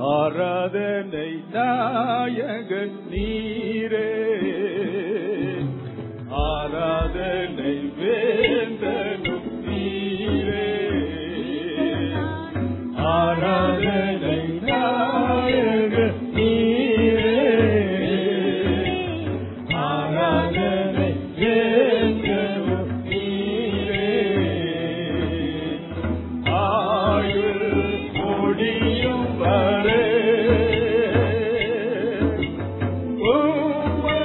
ஆராதனை நாயகன் நீரே ஆராதனை வேந்தனும் நீரே ஆராதனை நாயகன் நீரே ஆராதனை வேந்தனும் நீரே ஆயுள் முடியும் வரை உம்மை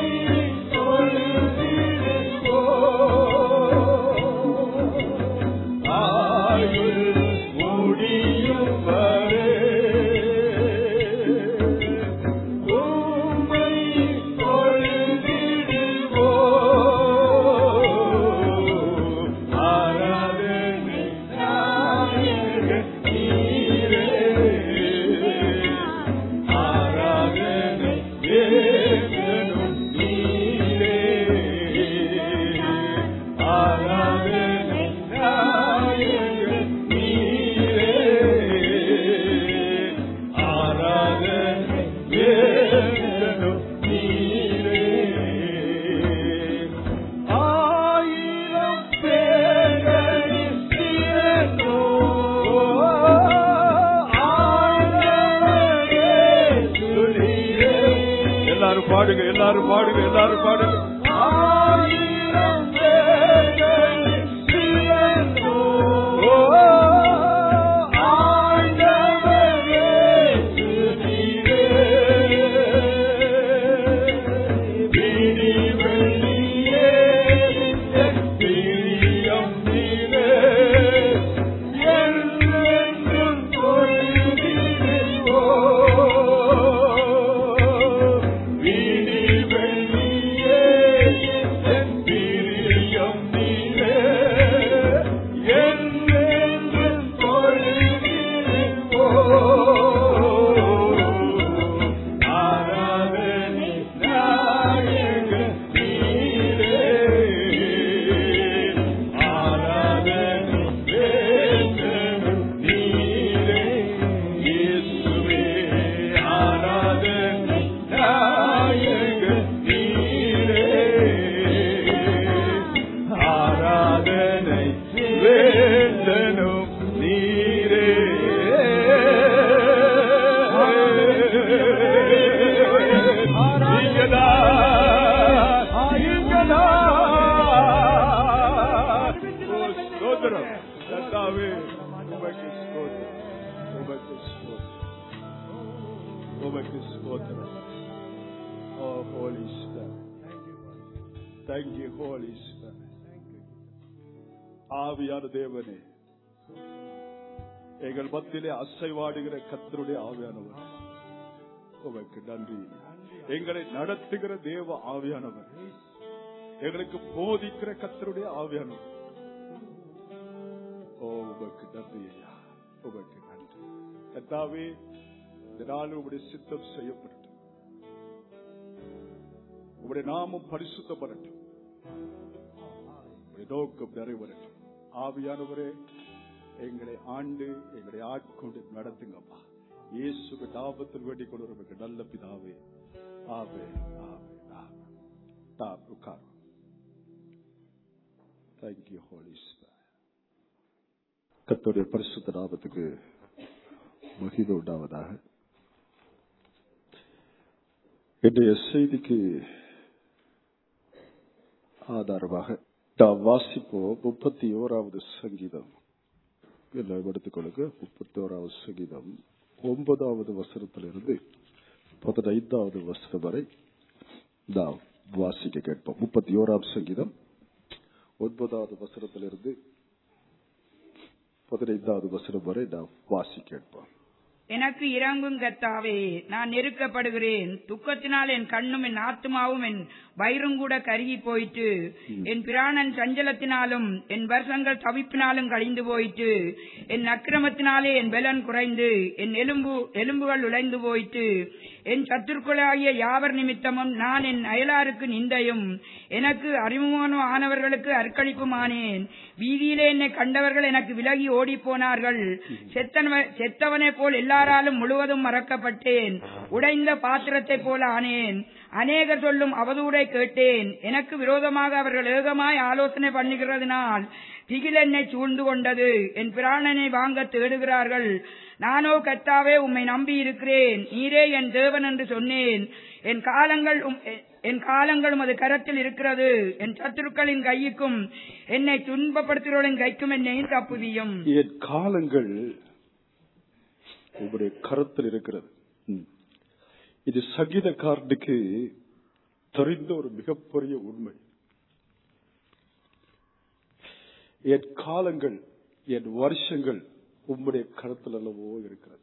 தொழுதிடுவோம். ஆயுள் முடியும் வரை உம்மை தொழுதிடுவோம். ஆராதனை நாயகன் நீரே. ஆராதனை வேதனும் நீரே. ஆராதனை நாயகன் நீரே. ஆராதனை வேதனும் நீரே. ஆயிரம் பேர்களில் சிறந்தோ ஆண்டவரே துதியே. எல்லாரும் பாடுங்க எல்லாரும் பாடுங்க எல்லாரும் பாடுங்க ஆயிரம் பேர்களில் சிறந்தோ ஆண்டவரே துதியே. விடி வெள்ளியே என் பிரியம் நீரே. என்றென்றும் தொழுதிடுவோம். விடி வெள்ளியே என் பிரியம் நீரே. என்றென்றும் தொழுதிடுவோம். ஆராதனை நாயகன் நீரே. ஆராதனை வேந்தனும் நீரே. இயேசுவே, ஆராதனை நாயகன் நீரே. ஆராதனை வேந்தனும் நீரே நீங்கதான், நீங்கதான். ஓ, ஸ்தோத்திரம். கர்த்தாவே, உமக்கு ஸ்தோத்திரம். உமக்கு ஸ்தோத்திரம். உமக்கு ஸ்தோத்திரம். Oh, Holy Spirit. Thank you, Holy Spirit. ஆவியான தேவனே எங்கள் மத்தியிலே அசைவாடுகிற கத்தருடைய ஆவியானவர் உமக்கு நன்றி எங்களை நடத்துகிற தேவ ஆவியானவர் எங்களுக்கு போதிக்கிற கத்தருடைய ஆவியானவர் ஓ உமக்கு நன்றி ஐயா உமக்கு நன்றி கத்தாவே இந்த நாள் உங்களுடைய சித்தம் செய்யப்படட்டும் உங்களுடைய நாமம் பரிசுத்தப்படட்டும் உங்களுடைய நோக்கம் நிறைவேறட்டும் ஆவியானவரே எங்களை ஆண்டு எங்களை ஆட்கொண்டு நடத்துங்கப்பா இயேசுக்கு தாபத்தில் வேண்டிக் கொள்வதற்கு நல்ல பிதாவே ஆவே ஆவே ஆவே தாப் உட்கார் தேங்க்யூ ஹோலி கத்தோடைய பரிசுத்த நாமத்துக்கு மகிமை உண்டாவதாக இன்றைய செய்திக்கு ஆதாரமாக நாம் வாசிப்போம் முப்பத்தி ஓராவது சங்கீதம் எல்லாம் எடுத்துக்கொள்ளுங்க முப்பத்தி ஓராவது சங்கீதம் ஒன்பதாவது வசனத்திலிருந்து பதினைந்தாவது வசனம் வரை நாம் வாசிக்க கேட்போம் முப்பத்தி ஓராம் சங்கீதம் ஒன்பதாவது வசனத்திலிருந்து பதினைந்தாவது வசனம் வரை நாம் வாசிக்க கேட்போம் எனக்கு இறங்கும் கத்தாவே நான் நெருக்கப்படுகிறேன் துக்கத்தினால் என் கண்ணும் என் ஆத்துமாவும் என் வயிறும் கூட கருகி போயிட்டு என் பிராணன் சஞ்சலத்தினாலும் என் வருஷங்கள் தவிப்பினாலும் கழிந்து போயிட்டு என் அக்கிரமத்தினாலே என் பலன் குறைந்து என் எலும்பு எலும்புகள் உழைந்து போயிட்டு என் சத்துருக்களாகிய யாவர் நிமித்தமும் நான் என் அயலாருக்கு நிந்தையும் எனக்கு அறிமுகமான ஆனவர்களுக்கு அர்ப்பணிப்புமானேன் வீதியிலே என்னை கண்டவர்கள் எனக்கு விலகி ஓடிப் போனார்கள் செத்தனவ- செத்தவனைப் போல் எல்லா எல்லாராலும் முழுவதும் மறக்கப்பட்டேன் உடைந்த பாத்திரத்தைப் போல ஆனேன் அநேகர் சொல்லும் அவதூறை கேட்டேன் எனக்கு விரோதமாக அவர்கள் ஏகமாய் ஆலோசனை பண்ணுகிறதுனால் திகில் என்னை சூழ்ந்து கொண்டது என் பிராணனை வாங்க தேடுகிறார்கள் நானோ கர்த்தாவே உம்மை நம்பி இருக்கிறேன் நீரே என் தேவன் என்று சொன்னேன் என் காலங்கள் உம்- என் காலங்களும் அது கரத்தில் இருக்கிறது என் சத்துருக்களின் கைக்கும் என்னை துன்பப்படுத்துகிறவர்களின் கைக்கும் என்னை தப்புவியும் என் காலங்கள் உங்களுடைய கருத்தில் இருக்கிறது ம். இது சங்கீதக்காரனுக்கு தெரிந்த ஒரு மிகப்பெரிய உண்மை என் காலங்கள் என் வருஷங்கள் உம்முடைய கருத்தில் அல்லவோ இருக்கிறது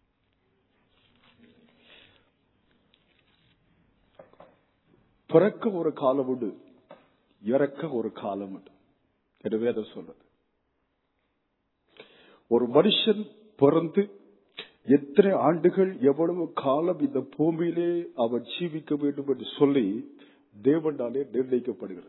பிறக்க ஒரு காலம் உண்டு இறக்க ஒரு காலம் உண்டு என்று வேதம் சொல்றது ஒரு மனுஷன் பிறந்து எத்தனை ஆண்டுகள் எவ்வளவு காலம் இந்த பூமியிலே அவன் ஜீவிக்க வேண்டும் என்று சொல்லி தேவனாலே நிர்ணயிக்கப்படுகிறது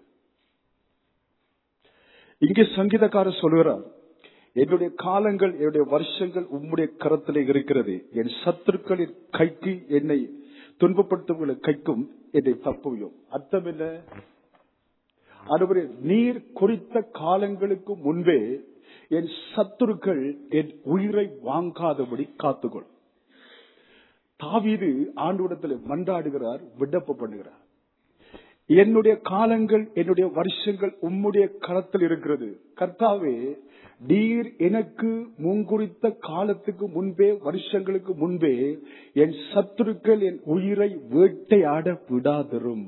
இங்கே சங்கீதக்காரர் சொல்கிறார் என்னுடைய காலங்கள் என்னுடைய வருஷங்கள் உம்முடைய கரத்திலே இருக்கிறது என் சத்துருக்களின் கைக்கு என்னை துன்பப்படுத்துவர்களின் கைக்கும் என்னை தப்புவியும் அர்த்தம் என்ன அதுவரை நீர் குறித்த காலங்களுக்கு முன்பே என் சத்துருக்கள் என் உயிரை வாங்காதபடி காத்துக்கொள் தாவீது ஆண்டோடத்தில் மன்றாடுகிறார் விண்ணப்பம் பண்ணுகிறார் என்னுடைய காலங்கள் என்னுடைய வருஷங்கள் உம்முடைய களத்தில் இருக்கிறது கர்த்தாவே நீர் எனக்கு முன்குறித்த காலத்துக்கு முன்பே வருஷங்களுக்கு முன்பே என் சத்துருக்கள் என் உயிரை வேட்டையாட விடாதரும்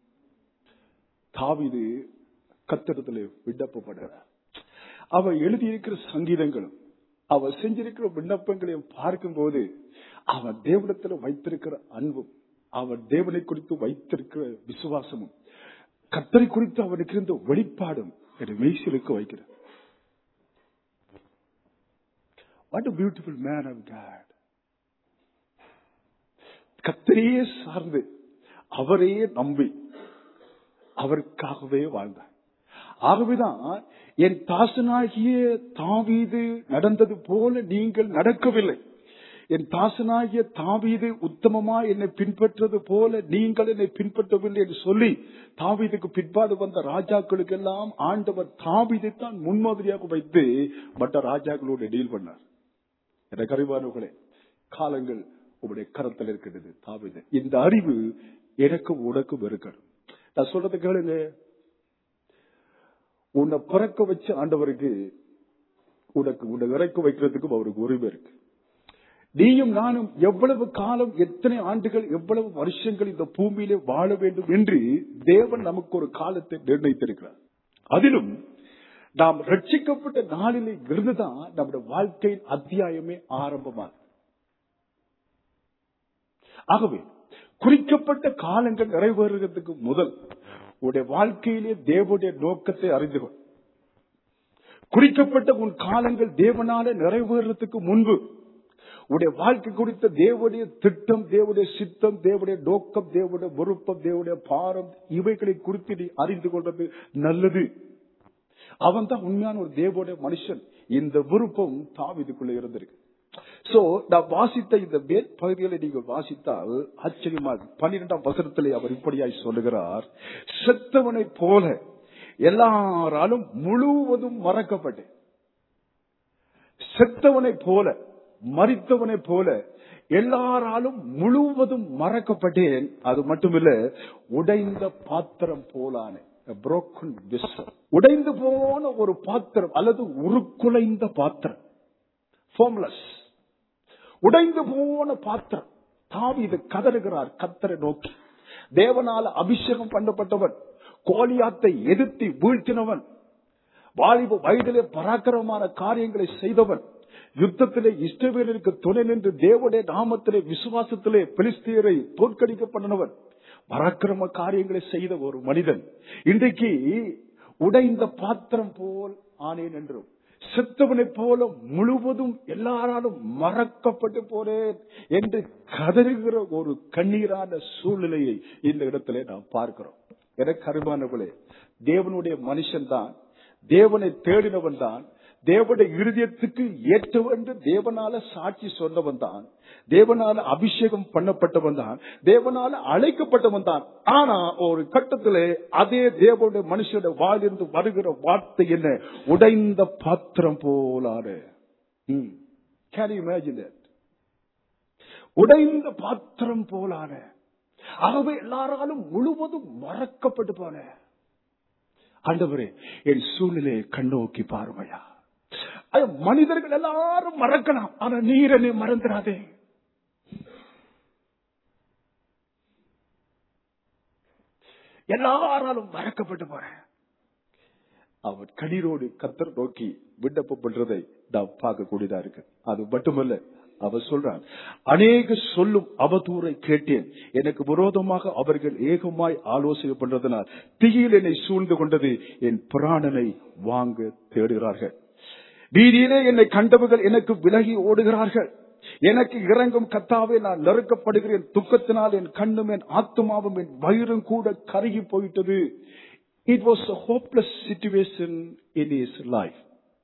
தாவிது கத்திரத்தில் விண்ணப்பப்படுகிறார் அவ எழுதியிருக்கிற சங்கீதங்களும் அவ செஞ்சிருக்கிற விண்ணப்பங்களையும் பார்க்கும்போது அவன் தேவனத்தில் வைத்திருக்கிற அன்பும் அவன் தேவனை குறித்து வைத்திருக்கிற விசுவாசமும் கத்தரை குறித்து அவனுக்கு இருந்த வெளிப்பாடும் என்னை மெய்சிலுக்கு வைக்கிறார் what beautiful man of God கத்தரையே சார்ந்து அவரையே நம்பி அவருக்காகவே வாழ்ந்தார் ஆகவேதான் என் தாசனாகிய தாவீது நடந்தது போல நீங்கள் நடக்கவில்லை என் தாசனாகிய தாவீது உத்தமமா என்னை பின்பற்றது போல நீங்கள் என்னை பின்பற்றவில்லை என்று சொல்லி தாவீதுக்கு பிற்பாடு வந்த ராஜாக்களுக்கு எல்லாம் ஆண்டவர் தாவீதை தான் முன்மாதிரியாக வைத்து மற்ற ராஜாக்களோடு டீல் பண்ணார் எனக்கு அறிவானவர்களே காலங்கள் உங்களுடைய கரத்தில் இருக்கிறது தாவீது இந்த அறிவு எனக்கும் உனக்கும் இருக்கணும் நான் சொல்றது கேளுங்க உன்னை பிறக்க வச்ச ஆண்டவருக்கு உனக்கு உன்னை இறக்க வைக்கிறதுக்கும் அவருக்கு உரிமை இருக்கு நீயும் நானும் எவ்வளவு காலம் எத்தனை ஆண்டுகள் எவ்வளவு வருஷங்கள் இந்த பூமியிலே வாழ வேண்டும் என்று தேவன் நமக்கு ஒரு காலத்தை நிர்ணயித்திருக்கிறார் அதிலும் நாம் ரட்சிக்கப்பட்ட நாளிலே இருந்துதான் நம்முடைய வாழ்க்கையின் அத்தியாயமே ஆரம்பமாகும் ஆகவே குறிக்கப்பட்ட காலங்கள் நிறைவேறுகிறதுக்கு முதல் உடைய வாழ்க்கையிலே தேவனுடைய நோக்கத்தை அறிந்து கொள் குறிக்கப்பட்ட உன் காலங்கள் தேவனால நிறைவேறதுக்கு முன்பு உடைய வாழ்க்கை குறித்த தேவனுடைய திட்டம் தேவனுடைய சித்தம் தேவனுடைய நோக்கம் தேவனுடைய விருப்பம் தேவனுடைய பாரம் இவைகளை குறித்து நீ அறிந்து கொள்வது நல்லது அவன் தான் உண்மையான ஒரு தேவனுடைய மனுஷன் இந்த விருப்பம் தாவிதுக்குள்ள இருந்திருக்கு சோ நான் வாசித்த இந்த மேல் பகுதிகளை நீங்கள் வாசித்தால் ஆச்சரியமா பன்னிரெண்டாம் வசனத்திலே அவர் இப்படியாய் சொல்லுகிறார் செத்தவனை போல எல்லாராலும் முழுவதும் மறக்கப்பட்டேன் செத்தவனை போல மறித்தவனை போல எல்லாராலும் முழுவதும் மறக்கப்பட்டேன் அது மட்டுமில்ல உடைந்த பாத்திரம் போலான புரோக்கன் விசம் உடைந்து போன ஒரு பாத்திரம் அல்லது உருக்குலைந்த பாத்திரம் ஃபோம்லெஸ் உடைந்து போன பாத்திரம் தாவீது கதறுகிறார் கத்தரை நோக்கி தேவனால அபிஷேகம் பண்ணப்பட்டவன் கோலியாத்தை எதிர்த்து வீழ்த்தினவன் வாலிப வயதிலே பராக்கிரமமான காரியங்களை செய்தவன் யுத்தத்திலே இஷ்டவேலருக்கு துணை நின்று தேவனுடைய நாமத்திலே விசுவாசத்திலே பெலிஸ்தியரை தோற்கடிக்க பண்ணினவன் பராக்கிரம காரியங்களை செய்த ஒரு மனிதன் இன்றைக்கு உடைந்த பாத்திரம் போல் ஆனேன் என்றும் செத்தவனைப் போல முழுவதும் எல்லாராலும் மறக்கப்பட்டு போறேன் என்று கதறுகிற ஒரு கண்ணீரான சூழ்நிலையை இந்த இடத்திலே நாம் பார்க்கிறோம் எனக்கு அருமானவர்களே தேவனுடைய மனுஷன் தான் தேவனை தேடினவன் தான் தேவனுடைய இருதயத்துக்கு ஏற்றவென்று தேவனால சாட்சி சொன்னவன் தான் தேவனால அபிஷேகம் பண்ணப்பட்டவன் தான் தேவனால அழைக்கப்பட்டவன் தான் ஆனா ஒரு கட்டத்திலே அதே தேவனுடைய மனுஷனுடைய வாயிலிருந்து வருகிற வார்த்தை என்ன உடைந்த பாத்திரம் போலாறு கேன் இமேஜின் உடைந்த பாத்திரம் போலான ஆகவே எல்லாராலும் முழுவதும் மறக்கப்பட்டு போன ஆண்டவரே என் சூழ்நிலையை கண்ணோக்கி பாருமையா அது மனிதர்கள் எல்லாரும் மறக்கலாம் ஆனா நீர் என்னை மறந்துடாதே எல்லாராலும் மறக்கப்பட்டு போறேன் அவர் கண்ணீரோடு கத்தர் நோக்கி விண்ணப்பம் பண்றதை நாம் பார்க்கக்கூடியதா இருக்கு அது மட்டுமல்ல அவர் சொல்றார் அநேக சொல்லும் அவதூறை கேட்டேன் எனக்கு விரோதமாக அவர்கள் ஏகமாய் ஆலோசனை பண்றதனால் தீயில் என்னை சூழ்ந்து கொண்டது என் பிராணனை வாங்க தேடுகிறார்கள் வீதியிலே என்னை கண்டவர்கள் எனக்கு விலகி ஓடுகிறார்கள் எனக்கு இறங்கும் கத்தாவே நான் நெருக்கப்படுகிறேன் துக்கத்தினால் என் கண்ணும் என் ஆத்மாவும் என் வயிறும் கூட கருகி போயிட்டது it was a hopeless situation in his life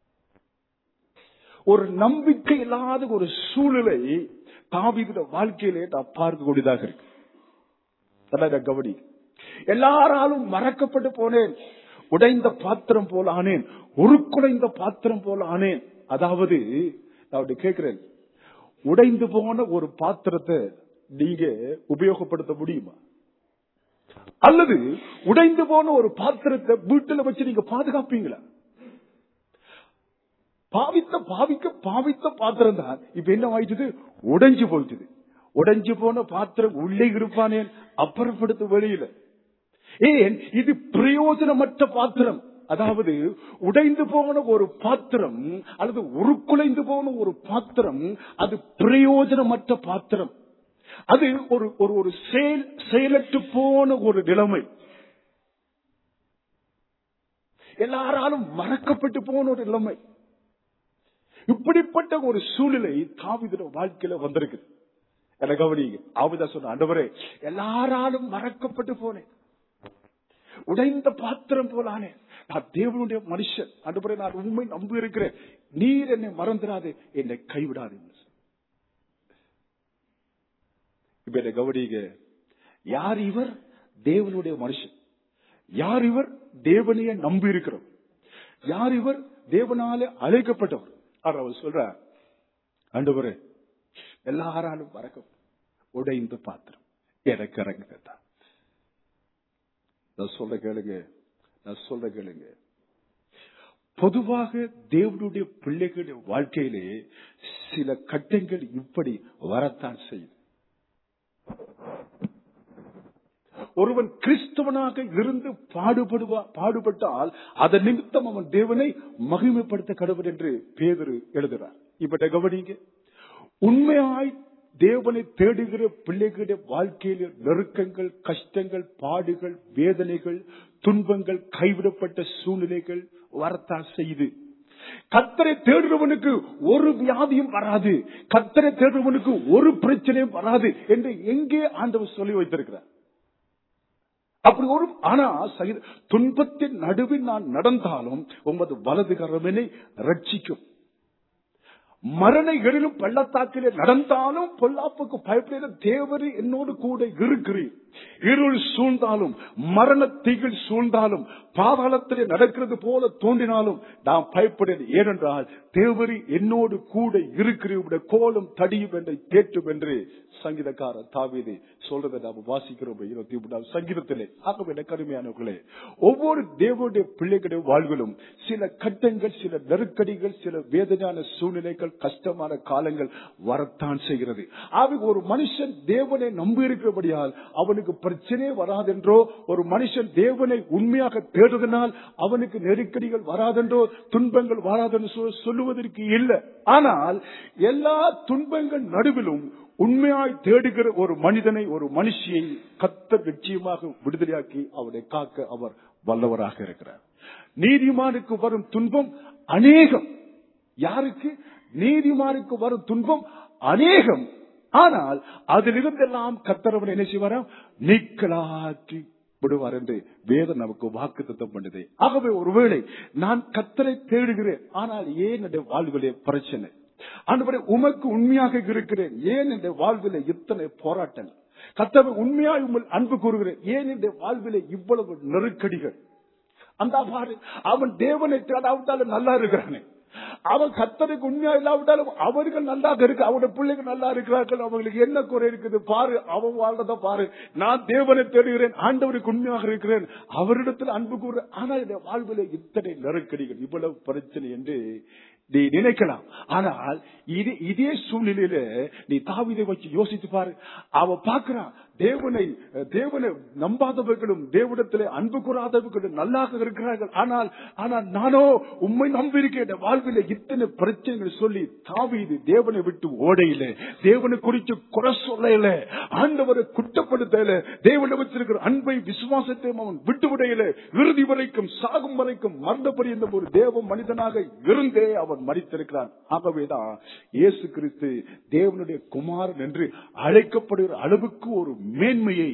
ஒரு நம்பிக்கை இல்லாத ஒரு சூழ்நிலை தாவித வாழ்க்கையிலே நான் பார்க்கக்கூடியதாக இருக்கு அதான் கவனி எல்லாராலும் மறக்கப்பட்டு போனேன் உடைந்த பாத்திரம் போல ஆனேன் உருக்குலைந்த பாத்திரம் போல ஆனேன் அதாவது நான் அப்படி கேட்கிறேன் உடைந்து போன ஒரு பாத்திரத்தை நீங்க உபயோகப்படுத்த முடியுமா அல்லது உடைந்து போன ஒரு பாத்திரத்தை வீட்டுல வச்சு நீங்க பாதுகாப்பீங்களா பாவித்த பாவிக்க பாவித்த பாத்திரம் தான் இப்ப என்ன ஆயிட்டது உடைஞ்சு போயிட்டது உடைஞ்சு போன பாத்திரம் உள்ளே இருப்பானேன் அப்புறப்படுத்த வெளியில ஏன் இது பிரயோஜனமற்ற பாத்திரம் அதாவது உடைந்து போன ஒரு பாத்திரம் அல்லது உருக்குலைந்து போன ஒரு பாத்திரம் அது பிரயோஜனமற்ற பாத்திரம் அது ஒரு ஒரு ஒரு செயல் செயலற்று போன ஒரு நிலைமை எல்லாராலும் மறக்கப்பட்டு போன ஒரு நிலைமை இப்படிப்பட்ட ஒரு சூழ்நிலை தாவித வாழ்க்கையில வந்திருக்கு என கவனிங்க ஆவிதா சொன்ன ஆண்டவரே எல்லாராலும் மறக்கப்பட்டு போனேன் உடைந்த பாத்திரம் போலானே நான் தேவனுடைய மனுஷன் ஆண்டவரே நான் உண்மை நம்பி இருக்கிறேன் நீர் என்னை மறந்துடாது என்னை கைவிடாது இப்ப என்ன கவனிங்க யார் இவர் தேவனுடைய மனுஷன் யார் இவர் தேவனைய நம்பி இருக்கிறவர் யார் இவர் தேவனால அழைக்கப்பட்டவர் ஆனா அவர் சொல்ற ஆண்டவரே எல்லாராலும் மறக்க உடைந்த பாத்திரம் எனக்கு இறங்குதான் நான் சொல்ல கேளுங்க நான் சொல்ல கேளுங்க பொதுவாக தேவனுடைய பிள்ளைகளுடைய வாழ்க்கையிலே சில கட்டங்கள் இப்படி வரத்தான் செய்யும் ஒருவன் கிறிஸ்தவனாக இருந்து பாடுபடுவா பாடுபட்டால் அதன் நிமித்தம் அவன் தேவனை மகிமைப்படுத்த கடவுள் என்று பேதரு எழுதுகிறார் இப்ப கவனிங்க உண்மையாய் தேவனை தேடுகிற பிள்ளைகளுடைய வாழ்க்கையில நெருக்கங்கள் கஷ்டங்கள் பாடுகள் வேதனைகள் துன்பங்கள் கைவிடப்பட்ட சூழ்நிலைகள் வரத்தான் செய்து கத்தரை தேடுறவனுக்கு ஒரு வியாதியும் வராது கத்தரை தேடுறவனுக்கு ஒரு பிரச்சனையும் வராது என்று எங்கே ஆண்டவர் சொல்லி வைத்திருக்கிறார் அப்படி ஒரு ஆனா துன்பத்தின் நடுவில் நான் நடந்தாலும் உமது வலது கரவினை ரட்சிக்கும் மரண எழிலும் பள்ளத்தாக்கிலே நடந்தாலும் பொல்லாப்புக்கு பயப்படுகிற தேவரு என்னோடு கூட இருக்கிறீர் இருள் சூழ்ந்தாலும் மரண தீகள் சூழ்ந்தாலும் பாதாளத்திலே நடக்கிறது போல தோன்றினாலும் நான் பயப்படுகிறேன் ஏனென்றால் தேவரி என்னோடு கூட இருக்கிற கோலம் தடியும் என்னை தேற்றும் என்று சங்கீதக்காரர் தாவீது சொல்றதை நாம் வாசிக்கிறோம் இருபத்தி மூணாம் சங்கீதத்திலே ஆகவே எனக்கு கடுமையானவர்களே ஒவ்வொரு தேவனுடைய பிள்ளைகளுடைய வாழ்விலும் சில கட்டங்கள் சில நெருக்கடிகள் சில வேதனையான சூழ்நிலைகள் கஷ்டமான காலங்கள் வரத்தான் செய்கிறது ஆக ஒரு மனுஷன் தேவனை நம்பி இருக்கிறபடியால் அவனுக்கு பிரச்சனையே வராதென்றோ ஒரு மனுஷன் தேவனை உண்மையாக தேடுவதனால் அவனுக்கு நெருக்கடிகள் வராதென்றோ துன்பங்கள் வராதென்று சொல்லுவதற்கு இல்லை ஆனால் எல்லா துன்பங்கள் நடுவிலும் உண்மையாய் தேடுகிற ஒரு மனிதனை ஒரு மனுஷியை கத்த நிச்சயமாக விடுதலையாக்கி அவனை காக்க அவர் வல்லவராக இருக்கிறார் நீதிமானுக்கு வரும் துன்பம் அநேகம் யாருக்கு நீதிமானுக்கு வரும் துன்பம் அநேகம் ஆனால் அதிலிருந்தெல்லாம் கத்தரவன் என்ன செய்வாராம் நீக்கலாற்றி விடுவார் என்று வேதம் நமக்கு வாக்கு தத்தம் பண்ணுது ஆகவே ஒருவேளை நான் கத்தரை தேடுகிறேன் ஆனால் ஏன் என்னுடைய வாழ்விலே பிரச்சனை ஆண்டவரே உமக்கு உண்மையாக இருக்கிறேன் ஏன் என்ற வாழ்விலே இத்தனை போராட்டங்கள் கத்தவை உண்மையாய் உங்கள் அன்பு கூறுகிறேன் ஏன் என்ற வாழ்விலே இவ்வளவு நெருக்கடிகள் அந்த பாரு அவன் தேவனை தேடாவிட்டாலும் நல்லா இருக்கிறானே அவன் கத்தனுக்கு உண்மையா இல்லாவிட்டாலும் அவர்கள் நல்லா இருக்கு அவனுடைய பிள்ளைகள் நல்லா இருக்கிறார்கள் அவங்களுக்கு என்ன குறை இருக்குது பாரு அவன் வாழ்றத பாரு நான் தேவனை தேடுகிறேன் ஆண்டவருக்கு உண்மையாக இருக்கிறேன் அவரிடத்தில் அன்பு கூற ஆனா இந்த வாழ்வில இத்தனை நெருக்கடிகள் இவ்வளவு பிரச்சனை என்று நீ நினைக்கலாம் ஆனால் இது இதே சூழ்நிலையில நீ தாவிதை வச்சு யோசித்து பாரு அவ பாக்குறான் தேவனை தேவனை நம்பாதவர்களும் தேவனிடத்திலே அன்பு கூறாதவர்களும் நல்லாக இருக்கிறார்கள் ஆனால் ஆனால் நானோ உண்மை நம்பியிருக்கேன் என் வாழ்வில இத்தனை பிரச்சனைகள் சொல்லி தாவீது தேவனை விட்டு ஓடையில தேவனை குறித்து குறை சொல்லையில ஆண்டவரை குற்றப்படுத்தல தேவனை வச்சிருக்கிற அன்பை விசுவாசத்தையும் அவன் விட்டு விடையில இறுதி வரைக்கும் சாகும் வரைக்கும் மறந்தபடி இந்த ஒரு தேவ மனிதனாக இருந்தே அவன் மறித்திருக்கிறான் ஆகவேதான் இயேசு கிறிஸ்து தேவனுடைய குமாரன் என்று அழைக்கப்படுகிற அளவுக்கு ஒரு மேன்மையை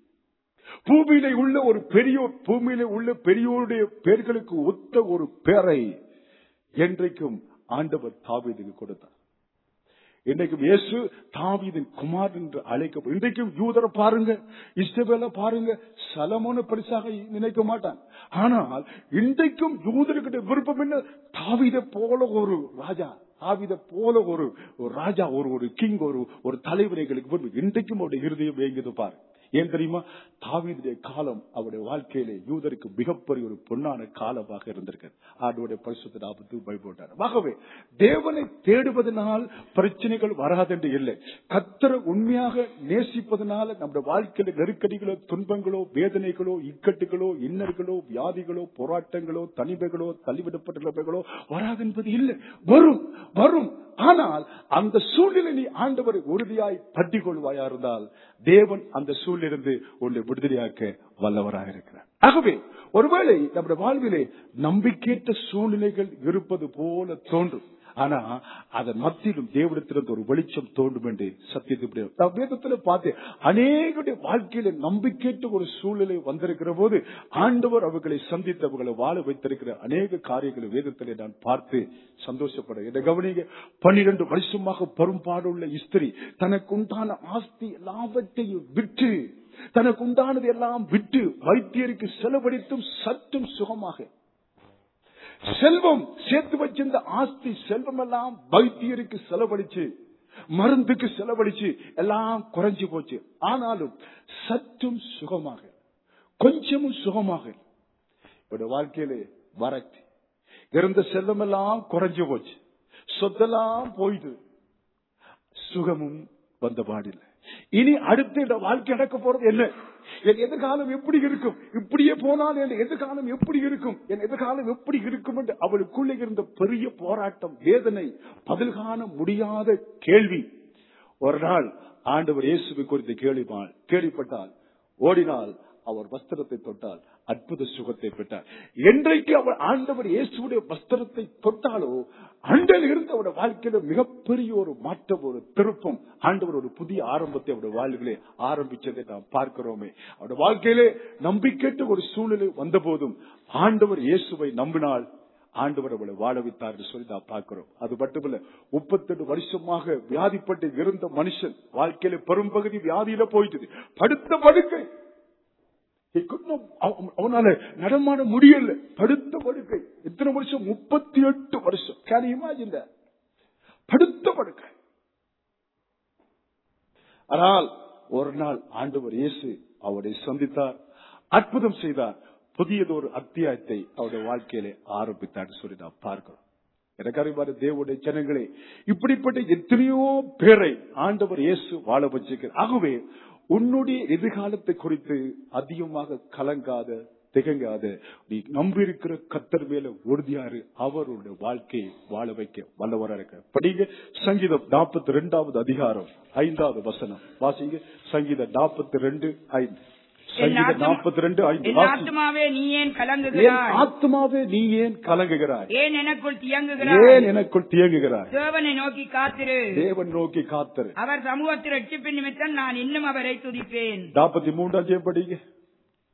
பூமியில உள்ள ஒரு பெரியோர் பூமியில உள்ள பெரியோருடைய பெயர்களுக்கு ஒத்த ஒரு பேரை என்றைக்கும் ஆண்டவர் தாவீதுக்கு கொடுத்தார் இன்றைக்கும் இயேசு தாவீதின் குமார் என்று அழைக்கப்படும் இன்றைக்கும் யூதரை பாருங்க இஸ்ரவேல பாருங்க சலமோன பரிசாக நினைக்க மாட்டான் ஆனால் இன்றைக்கும் யூதர்கிட்ட விருப்பம் என்ன தாவீதை போல ஒரு ராஜா தாவீதை போல ஒரு ஒரு ராஜா ஒரு ஒரு கிங் ஒரு ஒரு தலைவர் எங்களுக்கு விரும்பும் இன்றைக்கும் அவருடைய இருதயம் வேங்குது பாரு ஏன் தெரியுமா தாவீதுடைய காலம் அவருடைய வாழ்க்கையிலே யூதருக்கு மிகப்பெரிய ஒரு பொன்னான காலமாக இருந்திருக்கு ஆண்டோடைய பரிசுத்த நாற்பத்து பயப்பட்டார் ஆகவே தேவனை தேடுவதனால் பிரச்சனைகள் வராதென்று இல்லை கத்தரை உண்மையாக நேசிப்பதனால நம்முடைய வாழ்க்கையில நெருக்கடிகளோ துன்பங்களோ வேதனைகளோ இக்கட்டுகளோ இன்னர்களோ வியாதிகளோ போராட்டங்களோ தனிமைகளோ தள்ளிவிடப்பட்ட நிலைமைகளோ வராது என்பது இல்லை வரும் வரும் ஆனால் அந்த சூழ்நிலை நீ ஆண்டவரை உறுதியாய் பற்றி கொள்வாயா இருந்தால் தேவன் அந்த சூழ்நிலிருந்து உன்னை விடுதலையாக்க வல்லவராக இருக்கிறார் ஆகவே ஒருவேளை நம்முடைய வாழ்விலே நம்பிக்கையற்ற சூழ்நிலைகள் இருப்பது போல தோன்றும் ஆனா அதன் மத்தியிலும் தேவனத்திலிருந்து ஒரு வெளிச்சம் தோன்றும் என்று சத்தியத்தை நான் வேதத்துல பார்த்தேன் அநேகருடைய வாழ்க்கையில நம்பிக்கையற்ற ஒரு சூழ்நிலை வந்திருக்கிற போது ஆண்டவர் அவர்களை சந்தித்து அவர்களை வாழ வைத்திருக்கிற அநேக காரியங்களை வேதத்திலே நான் பார்த்து சந்தோஷப்பட இதை கவனிங்க பன்னிரண்டு வருஷமாக பெரும்பாடுள்ள இஸ்திரி தனக்கு உண்டான ஆஸ்தி எல்லாவற்றையும் விட்டு தனக்கு உண்டானது எல்லாம் விட்டு வைத்தியருக்கு செலவழித்தும் சற்றும் சுகமாக செல்வம் சேர்த்து வச்சிருந்த ஆஸ்தி செல்வம் எல்லாம் வைத்தியருக்கு செலவழிச்சு மருந்துக்கு செலவழிச்சு எல்லாம் குறைஞ்சு போச்சு ஆனாலும் சற்றும் சுகமாக கொஞ்சமும் சுகமாக இப்ப வாழ்க்கையில வறட்சி இருந்த செல்வம் எல்லாம் குறைஞ்சு போச்சு சொத்தெல்லாம் போயிட்டு சுகமும் வந்த பாடில்லை இனி அடுத்த இந்த வாழ்க்கை நடக்க போறது என்ன என் எதிர்காலம் எப்படி இருக்கும் இப்படியே போனால் என் எதிர்காலம் எப்படி இருக்கும் என் எதிர்காலம் எப்படி இருக்கும் என்று அவளுக்குள்ளே இருந்த பெரிய போராட்டம் வேதனை பதில் காண முடியாத கேள்வி ஒரு நாள் ஆண்டவர் இயேசுவை குறித்து கேள்விப்பாள் கேள்விப்பட்டால் ஓடினால் அவர் வஸ்திரத்தை தொட்டால் அற்புத சுகத்தை பெற்றார் என்றைக்கு அவர் ஆண்டவர் இயேசுடைய வஸ்திரத்தை தொட்டாலோ அண்டையில் இருந்து அவருடைய வாழ்க்கையில மிகப்பெரிய ஒரு மாற்றம் ஒரு திருப்பம் ஆண்டவர் ஒரு புதிய ஆரம்பத்தை அவருடைய வாழ்விலே ஆரம்பிச்சதை நாம் பார்க்கிறோமே அவருடைய வாழ்க்கையிலே நம்பிக்கைட்டு ஒரு சூழ்நிலை வந்த போதும் ஆண்டவர் இயேசுவை நம்பினால் ஆண்டவர் அவளை வாழ வைத்தார் என்று சொல்லி நான் பார்க்கிறோம் அது மட்டுமல்ல முப்பத்தெட்டு வருஷமாக வியாதிப்பட்டு இருந்த மனுஷன் வாழ்க்கையில பெரும்பகுதி வியாதியில போயிட்டது படுத்த படுக்கை அவனால நடமாட முடியல படுத்த படுக்கை எத்தனை வருஷம் முப்பத்தி எட்டு வருஷம் கேன் இமேஜின் படுத்த படுக்கை ஆனால் ஒரு நாள் ஆண்டவர் இயேசு அவரை சந்தித்தார் அற்புதம் செய்தார் புதியதொரு அத்தியாயத்தை அவருடைய வாழ்க்கையிலே ஆரம்பித்தார் சொல்லி நாம் பார்க்கிறோம் எனக்கு அறிவாரு தேவனுடைய ஜனங்களே இப்படிப்பட்ட எத்தனையோ பேரை ஆண்டவர் இயேசு வாழ வச்சிருக்கிறார் ஆகவே உன்னுடைய எதிர்காலத்தை குறித்து அதிகமாக கலங்காத திகங்காத நீ நம்பியிருக்கிற கத்தர் மேல உறுதியாரு அவருடைய வாழ்க்கையை வாழ வைக்க வல்லவரா இருக்க படிங்க சங்கீதம் நாற்பத்தி ரெண்டாவது அதிகாரம் ஐந்தாவது வசனம் வாசிங்க சங்கீதம் நாற்பத்தி ரெண்டு ஐந்து சங்கீதம் நாற்பத்தி ரெண்டு ஐந்து என் வாசி. ஆத்துமாவே நீ ஏன் என் கலங்குகிறாய் ஆத்மாவே நீ ஏன் கலங்குகிறாய் ஏன் எனக்குள் ஏன் தியங்குகிறாய் எனக்குள் தியங்குகிறாய் தேவனை நோக்கி காத்திரு தேவன் நோக்கி காத்தரு அவர் சமூகத்தில் ரட்சிப்பின் நிமித்தம் நான் இன்னும் அவரை துதிப்பேன் நாற்பத்தி மூன்றாம் படிங்க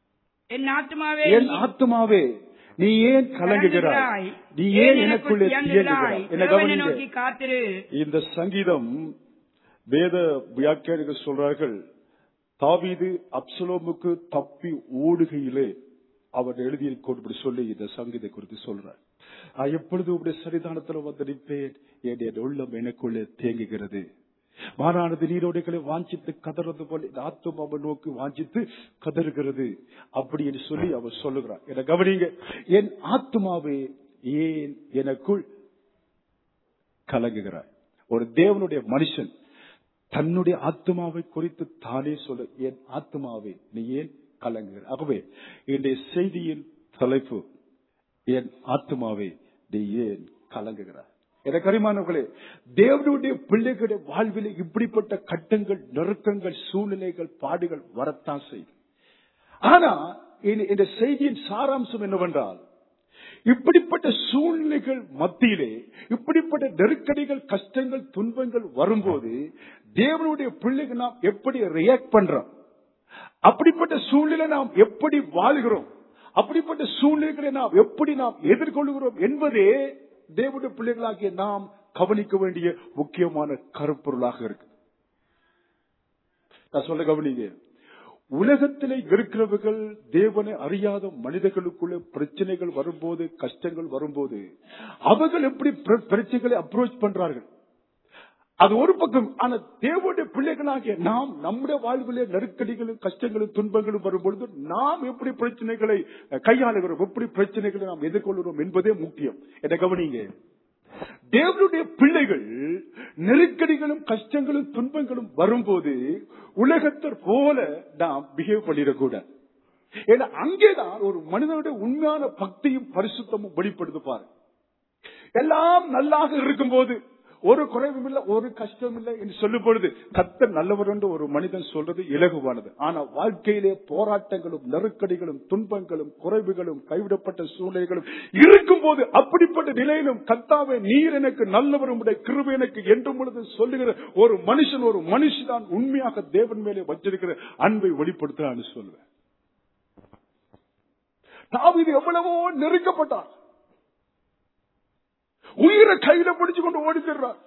என் ஆத்மாவே என் ஆத்மாவே நீ ஏன் கலங்குகிறாய் நீ ஏன் எனக்குள்ளே தியங்குகிறாய் என்ன தேவனை கவனிங்க நோக்கி காத்திரு இந்த சங்கீதம் வேத வியாக்கியானிகள் சொல்றார்கள் தாவீது அப்சலோமுக்கு தப்பி ஓடுகையிலே அவர் எழுதிய இப்படி சொல்லி இந்த சங்கீதை குறித்து சொல்றார் நான் எப்பொழுது உடைய சரிதானத்தில் வந்து நிற்பேன் என் என் உள்ளம் எனக்குள்ளே தேங்குகிறது மாறானது நீரோடைகளை வாஞ்சித்து கதறது போல இந்த ஆத்மாவை நோக்கி வாஞ்சித்து கதறுகிறது அப்படி என்று சொல்லி அவர் சொல்லுகிறார் என கவனிங்க என் ஆத்மாவே ஏன் எனக்குள் கலங்குகிறார் ஒரு தேவனுடைய மனுஷன் தன்னுடைய ஆத்மாவை குறித்து தானே சொல்ல என் ஆத்மாவே நீ ஏன் கலங்குகிற ஆகவே இன்றைய செய்தியின் தலைப்பு என் ஆத்மாவே நீ ஏன் கலங்குகிறார் என கரிமானவர்களே தேவனுடைய பிள்ளைகளுடைய வாழ்விலே இப்படிப்பட்ட கட்டங்கள் நெருக்கங்கள் சூழ்நிலைகள் பாடுகள் வரத்தான் செய்யும் ஆனா இந்த- இந்த செய்தியின் சாராம்சம் என்னவென்றால் இப்படிப்பட்ட சூழ்நிலைகள் மத்தியிலே இப்படிப்பட்ட நெருக்கடிகள் கஷ்டங்கள் துன்பங்கள் வரும்போது தேவனுடைய பிள்ளைகள் நாம் எப்படி ரியாக்ட் பண்றோம் அப்படிப்பட்ட சூழ்நிலை நாம் எப்படி வாழ்கிறோம் அப்படிப்பட்ட சூழ்நிலைகளை நாம் எப்படி நாம் எதிர்கொள்கிறோம் என்பதே தேவனுடைய பிள்ளைகளாகிய நாம் கவனிக்க வேண்டிய முக்கியமான கருப்பொருளாக இருக்கு நான் சொல்ல கவனிங்க உலகத்திலே இருக்கிறவர்கள் தேவனை அறியாத மனிதர்களுக்குள்ள பிரச்சனைகள் வரும்போது கஷ்டங்கள் வரும்போது அவர்கள் எப்படி பிர- பிரச்சனைகளை அப்ரோச் பண்றார்கள் அது ஒரு பக்கம் ஆனா தேவனுடைய பிள்ளைகளாகிய நாம் நம்முடைய வாழ்விலே நெருக்கடிகளும் கஷ்டங்களும் துன்பங்களும் வரும்பொழுது நாம் எப்படி பிரச்சனைகளை கையாளுகிறோம் எப்படி பிரச்சனைகளை நாம் எதிர்கொள்கிறோம் என்பதே முக்கியம் என்ன கவனிங்க தேவனுடைய பிள்ளைகள் நெருக்கடிகளும் கஷ்டங்களும் துன்பங்களும் வரும்போது உலகத்தர் போல நாம் பிஹேவ் பண்ணிடக்கூடாது ஏன்னா அங்கேதான் ஒரு மனிதனுடைய உண்மையான பக்தியும் பரிசுத்தமும் வெளிப்படுது பாரு எல்லாம் நல்லாக இருக்கும்போது ஒரு குறைவும் இல்லை ஒரு கஷ்டம் இல்லை என்று சொல்லும் பொழுது கத்தர் நல்லவர் என்று ஒரு மனிதன் சொல்றது இலகுவானது ஆனா வாழ்க்கையிலே போராட்டங்களும் நெருக்கடிகளும் துன்பங்களும் குறைவுகளும் கைவிடப்பட்ட சூழ்நிலைகளும் இருக்கும் போது அப்படிப்பட்ட நிலையிலும் கத்தாவே நீர் எனக்கு நல்லவரும் உடைய கிருபை எனக்கு என்றும் பொழுது சொல்லுகிற ஒரு மனுஷன் ஒரு மனுஷன் உண்மையாக தேவன் மேலே வச்சிருக்கிற அன்பை வெளிப்படுத்துறான்னு சொல்லுவேன் தாவீது எவ்வளவோ நெருக்கப்பட்டார் உயிரை கையில பிடிச்சு கொண்டு ஓடிக்கிறார்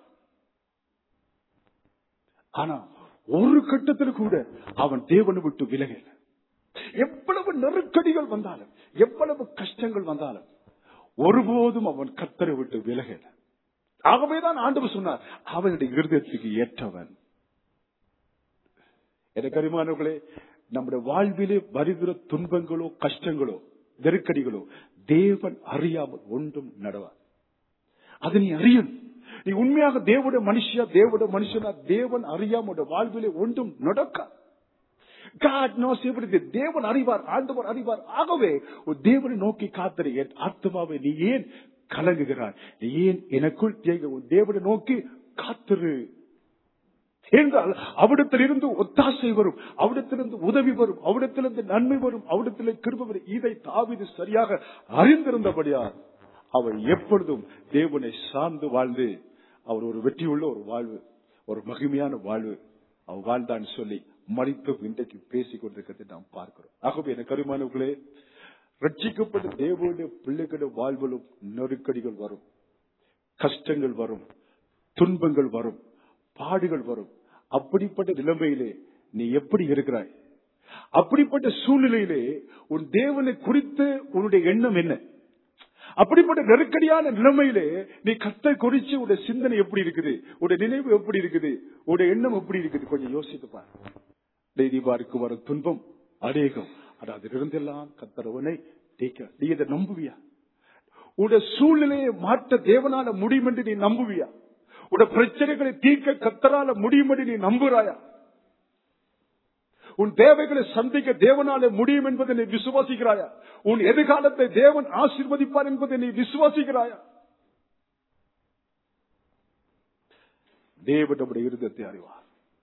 ஆனா ஒரு கட்டத்தில் கூட அவன் தேவனை விட்டு விலகல எவ்வளவு நெருக்கடிகள் வந்தாலும் எவ்வளவு கஷ்டங்கள் வந்தாலும் ஒருபோதும் அவன் கத்தரை விட்டு விலகல ஆகவேதான் ஆண்டவர் சொன்னார் அவனுடைய இருதயத்துக்கு ஏற்றவன் எனக்கு அறிமானவர்களே நம்முடைய வாழ்விலே வருகிற துன்பங்களோ கஷ்டங்களோ நெருக்கடிகளோ தேவன் அறியாமல் ஒன்றும் நடவார் அது நீ அறியணும் நீ உண்மையாக தேவனுடைய மனுஷியா தேவனுடைய மனுஷனா தேவன் அறியாம உன்னுடைய வாழ்விலே ஒன்றும் நடக்க God knows everything. தேவன் அறிவார் ஆண்டவர் அறிவார் ஆகவே ஒரு தேவனை நோக்கி காத்திரு என் ஆத்மாவை நீ ஏன் கலங்குகிறாய் நீ ஏன் எனக்குள் தேங்க உன் தேவனை நோக்கி காத்திரு என்றால் அவிடத்திலிருந்து ஒத்தாசை வரும் அவிடத்திலிருந்து உதவி வரும் அவிடத்திலிருந்து நன்மை வரும் அவிடத்திலே கிருபை வரும் இதை தாவிது சரியாக அறிந்திருந்தபடியார் அவர் எப்பொழுதும் தேவனை சார்ந்து வாழ்ந்து அவர் ஒரு வெற்றியுள்ள ஒரு வாழ்வு ஒரு மகிமையான வாழ்வு அவர் வாழ்ந்தான்னு சொல்லி மறித்து இன்றைக்கு பேசிக் கொண்டிருக்கிறதை நாம் பார்க்கிறோம் ஆகவே என கருமானவர்களே ரட்சிக்கப்பட்ட தேவனுடைய பிள்ளைகளுடைய வாழ்விலும் நெருக்கடிகள் வரும் கஷ்டங்கள் வரும் துன்பங்கள் வரும் பாடுகள் வரும் அப்படிப்பட்ட நிலைமையிலே நீ எப்படி இருக்கிறாய் அப்படிப்பட்ட சூழ்நிலையிலே உன் தேவனை குறித்து உன்னுடைய எண்ணம் என்ன அப்படிப்பட்ட நெருக்கடியான நிலைமையிலே நீ கத்தை குறிச்சு உடைய சிந்தனை எப்படி இருக்குது உடைய நினைவு எப்படி இருக்குது உடைய எண்ணம் எப்படி இருக்குது கொஞ்சம் யோசித்து பாரு தெய்வீபாருக்கு வரும் துன்பம் அநேகம் ஆனா அதிலிருந்தெல்லாம் கத்தரவனை தேக்க நீ இதை நம்புவியா உடைய சூழ்நிலையை மாற்ற தேவனால முடியும் என்று நீ நம்புவியா உடைய பிரச்சனைகளை தீர்க்க கத்தரால முடியும் என்று நீ நம்புறாயா உன் தேவைகளை சந்திக்க தேவனாலே முடியும் என்பதை நீ விசுவாசிக்கிறாயா உன் எதிர்காலத்தை தேவன் ஆசீர்வதிப்பார் என்பதை நீ விசுவாசிக்கிறாயா தேவன் நம்முடைய இருதத்தை அறிவார்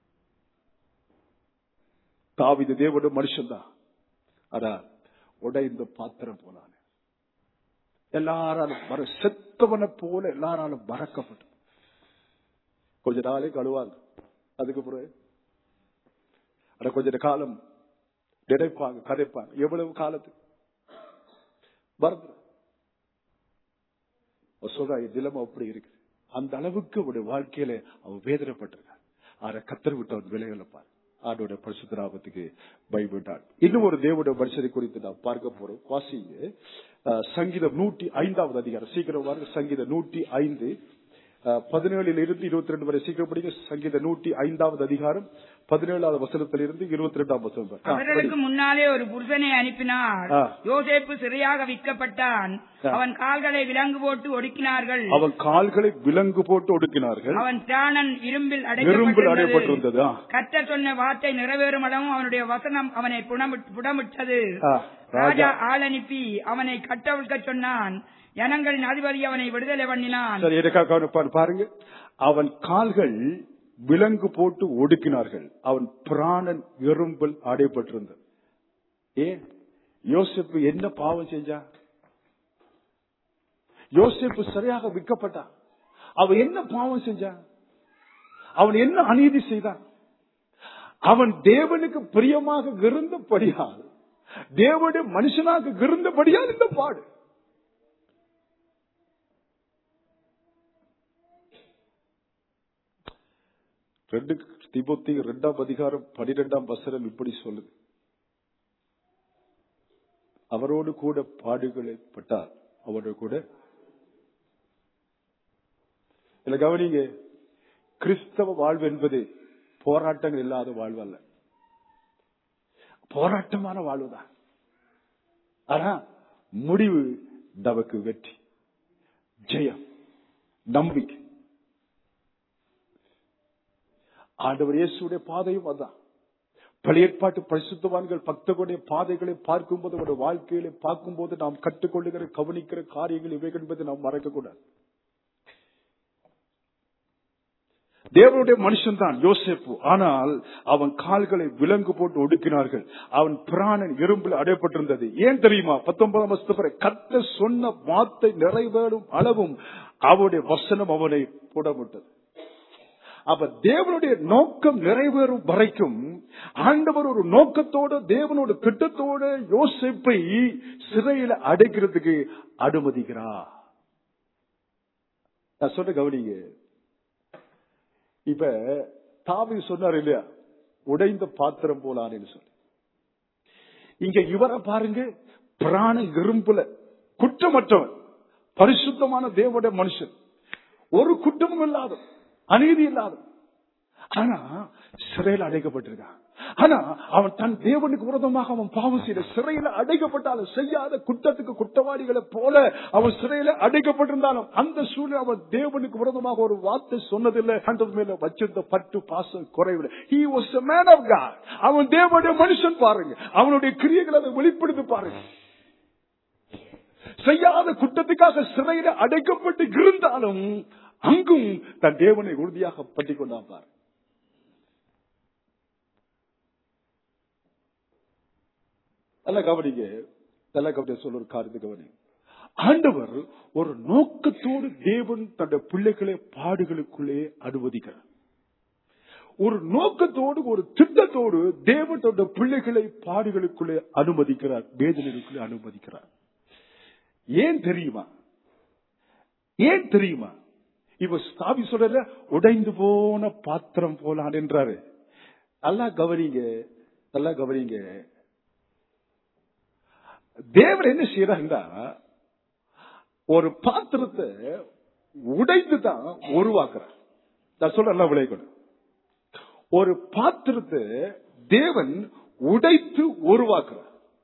தாவித தேவனுடைய மனுஷன்தான் ஆனா உடைந்த பாத்திரம் போனானே எல்லாராலும் மற செத்தவனை போல எல்லாராலும் மறக்கப்பட்டு கொஞ்ச நாளே கழுவாங்க அதுக்கு பிறகு ஆனா கொஞ்ச காலம் நினைப்பாங்க கதைப்பாங்க எவ்வளவு காலத்துக்கு மறந்து சொல்றா என் நிலைமை அப்படி இருக்கு அந்த அளவுக்கு அவருடைய வாழ்க்கையில அவன் வேதனைப்பட்டிருக்கான் ஆனா கத்தர் விட்டு அவன் விலைகளை பாரு ஆண்டோட பரிசுத்தராபத்துக்கு பயப்பட்டான் இன்னும் ஒரு தேவோட மனுஷரை குறித்து நாம் பார்க்க போறோம் வாசிங்க அஹ், சங்கீதம் நூற்றி ஐந்தாவது அதிகாரம் சீக்கிரம் வாருங்க சங்கீதம் நூற்றி ஐந்து அஹ், பதினேழுல இருந்து இருபத்தி ரெண்டு வரை சீக்கிரம் படிங்க சங்கீத நூற்றி ஐந்தாவது அதிகாரம் பதினேழாவது வசனத்திலிருந்து இருபத்தி ரெண்டாம் வசனம் வரை. ஆ, படி. அவர்களுக்கு முன்னாலே ஒரு புருஷனை அனுப்பினார் ஆ. யோசேப்பு சிறையாக விற்கப்பட்டான் ஆ. அவன் கால்களை விலங்கு போட்டு ஒடுக்கினார்கள் அவன் கால்களை விலங்கு போட்டு ஒடுக்கினார்கள் அவன் பிராணன் இரும்பில் இரும்பில் அடைக்கப்பட்டிருந்தது அடையப்பட்டிருந்தது ஆ. கர்த்தர் சொன்ன வார்த்தை நிறைவேறும் அளவும் அவனுடைய வசனம் அவனை புடமிட்- புடமிட்டது ஆ, ராஜா ராஜா ஆள் அனுப்பி அவனை கட்டவிழ்க்க சொன்னான் ஜனங்களின் அதிபதி அவனை விடுதலை பண்ணினான் சரி எனக்காக கவனிப்பார் பாருங்க அவன் கால்கள் விலங்கு போட்டு ஒடுக்கினார்கள் அவன் பிராணன் எறும்பில் அடைபட்டிருந்தது ஏன் யோசிப்பு என்ன பாவம் செஞ்சா யோசிப்பு சரியாக விற்கப்பட்டான் அவன் என்ன பாவம் செஞ்சான் அவன் என்ன அநீதி செய்தான் அவன் தேவனுக்கு பிரியமாக இருந்தபடியால் தேவனுடைய மனுஷனாக இருந்தபடியால் இந்த பாடு ரெண்டு திமுத்தி இரண்டாம் அதிகாரம் பனிரெண்டாம் வசனம் இப்படி சொல்லுது அவரோடு கூட பாடுகளை பட்டார் அவரோடு கூட இல்ல கவனிங்க கிறிஸ்தவ வாழ்வு என்பது போராட்டங்கள் இல்லாத வாழ்வு அல்ல போராட்டமான வாழ்வுதான் ஆனா முடிவு நமக்கு வெற்றி ஜெயம் நம்பிக்கை ஆண்டவர் இயேசுடைய பாதையும் அதான் பழைய ஏற்பாட்டு பரிசுத்தவான்கள் பக்தர்களுடைய பாதைகளை பார்க்கும்போது அவருடைய வாழ்க்கையில பார்க்கும்போது நாம் கற்றுக்கொள்ளுகிற கவனிக்கிற காரியங்கள் இவைகள் என்பதை நாம் மறக்க கூடாது தேவனுடைய மனுஷன் தான் யோசேப்பு ஆனால் அவன் கால்களை விலங்கு போட்டு ஒடுக்கினார்கள் அவன் பிராணன் எறும்பில் அடையப்பட்டிருந்தது ஏன் தெரியுமா பத்தொன்பதாம் வருஷத்து கத்த சொன்ன வார்த்தை நிறைவேறும் அளவும் அவருடைய வசனம் அவனை புடமிட்டது அப்ப தேவனுடைய நோக்கம் நிறைவேறும் வரைக்கும் ஆண்டவர் ஒரு நோக்கத்தோட தேவனோட திட்டத்தோட யோசிப்பை சிறையில அடைக்கிறதுக்கு அனுமதிக்கிறார் நான் சொன்ன கவனிங்க இப்ப தாவி சொன்னார் இல்லையா உடைந்த பாத்திரம் போலான்னு சொல்லி இங்க இவரை பாருங்க பிராண எறும்புல குற்றமற்றவன் பரிசுத்தமான தேவனுடைய மனுஷன் ஒரு குற்றமும் இல்லாத அநீதி இல்லாத ஆனா சிறையில் அடைக்கப்பட்டிருக்கான் ஆனா அவன் தன் தேவனுக்கு விரோதமாக அவன் பாவம் செய்த சிறையில அடைக்கப்பட்டாலும் செய்யாத குற்றத்துக்கு குற்றவாளிகளை போல அவன் சிறையில அடைக்கப்பட்டிருந்தாலும் அந்த சூழ்நிலை அவன் தேவனுக்கு விரோதமாக ஒரு வார்த்தை சொன்னதில்லை கண்டது மேல வச்சிருந்த பட்டு பாசம் குறைவில்லை he was a man of God அவன் தேவனுடைய மனுஷன் பாருங்க அவனுடைய கிரியைகளை அதை வெளிப்படுத்தி பாருங்க செய்யாத குற்றத்துக்காக சிறையில அடைக்கப்பட்டு இருந்தாலும் அங்கும் தன் தேவனை உறுதியாக பற்றிக் கொண்டான் பாரு நல்ல கவனிங்க நல்ல கவனிங்க சொல்ல ஒரு காரியத்தை கவனி ஆண்டவர் ஒரு நோக்கத்தோடு தேவன் தன்னுடைய பிள்ளைகளை பாடுகளுக்குள்ளே அனுமதிக்கிறார் ஒரு நோக்கத்தோடு ஒரு திட்டத்தோடு தேவன் தன்னுடைய பிள்ளைகளை பாடுகளுக்குள்ளே அனுமதிக்கிறார் வேதனைகளுக்குள்ளே அனுமதிக்கிறார் ஏன் தெரியுமா ஏன் தெரியுமா இப்ப சாவி சொல்ற உடைந்து போன பாத்திரம் போலான் என்றாரு நல்லா கவனிங்க நல்லா கவனிங்க தேவன் என்ன செய்யறாருன்னா ஒரு பாத்திரத்தை உடைத்து தான் உருவாக்குறார் நான் சொல்ற நல்லா விளையக்கணும் ஒரு பாத்திரத்தை தேவன் உடைத்து உருவாக்குறார்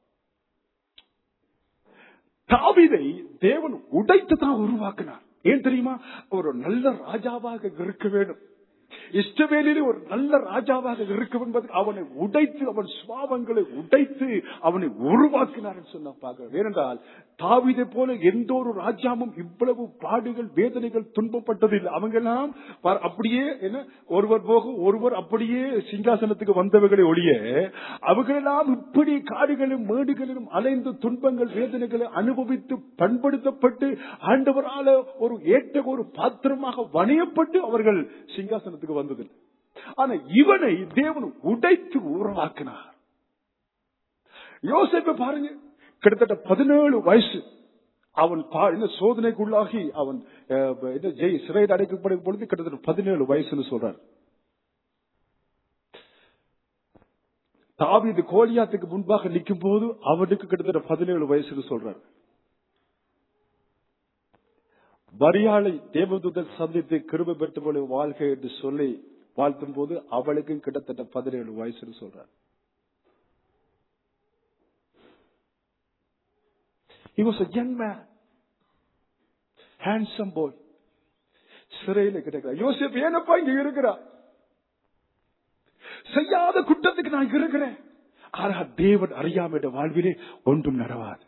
தாவிதை தேவன் உடைத்து தான் உருவாக்கினார் ஏன் தெரியுமா ஒரு நல்ல ராஜாவாக இருக்க வேண்டும் இஷ்டவேலிலே ஒரு நல்ல ராஜாவாக இருக்க என்பது அவனை உடைத்து அவன் சுவாபங்களை உடைத்து அவனை உருவாக்கினார் சொன்ன பார்க்கிறோம் ஏனென்றால் தாவிதை போல எந்த ஒரு ராஜாவும் இவ்வளவு பாடுகள் வேதனைகள் துன்பப்பட்டதில்லை அவங்க எல்லாம் பார்- அப்படியே என்ன ஒருவர் போக ஒருவர் அப்படியே சிங்காசனத்துக்கு வந்தவர்களை ஒழிய அவர்களெல்லாம் இப்படி காடுகளும் மேடுகளிலும் அலைந்து துன்பங்கள் வேதனைகளை அனுபவித்து பண்படுத்தப்பட்டு ஆண்டவரால ஒரு ஏற்ற ஒரு பாத்திரமாக வணையப்பட்டு அவர்கள் சிங்காசனத்துக்கு வந்ததில்லை ஆனா இவனை தேவன் உடைத்து உருவாக்கினார் யோசிப்ப பாருங்க கிட்டத்தட்ட பதினேழு வயசு அவன் பா- என்ன சோதனைக்குள்ளாகி அவன் அஹ், என்ன ஜெய் சிறையில் அடைக்கப்படும் பொழுது கிட்டத்தட்ட பதினேழு வயசுன்னு சொல்றார் தாவீது கோலியாத்துக்கு முன்பாக நிற்கும் போது அவனுக்கு கிட்டத்தட்ட பதினேழு வயசுன்னு சொல்றார் மரியாளை தேவதூதன் சந்தித்து கிருபை பெற்றவளை வாழ்க என்று சொல்லி வாழ்த்தும் போது அவளுக்கும் கிட்டத்தட்ட பதினேழு வயசுன்னு சொல்றார் He was a young man. Handsome boy. சிறையில கிடைக்கிறார் யோசிப்பு ஏனப்பா இங்க இருக்கிறா செய்யாத குற்றத்துக்கு நான் இங்க இருக்கிறேன் ஆனா தேவன் அறியாம என்ற வாழ்விலே ஒன்றும் நடவாது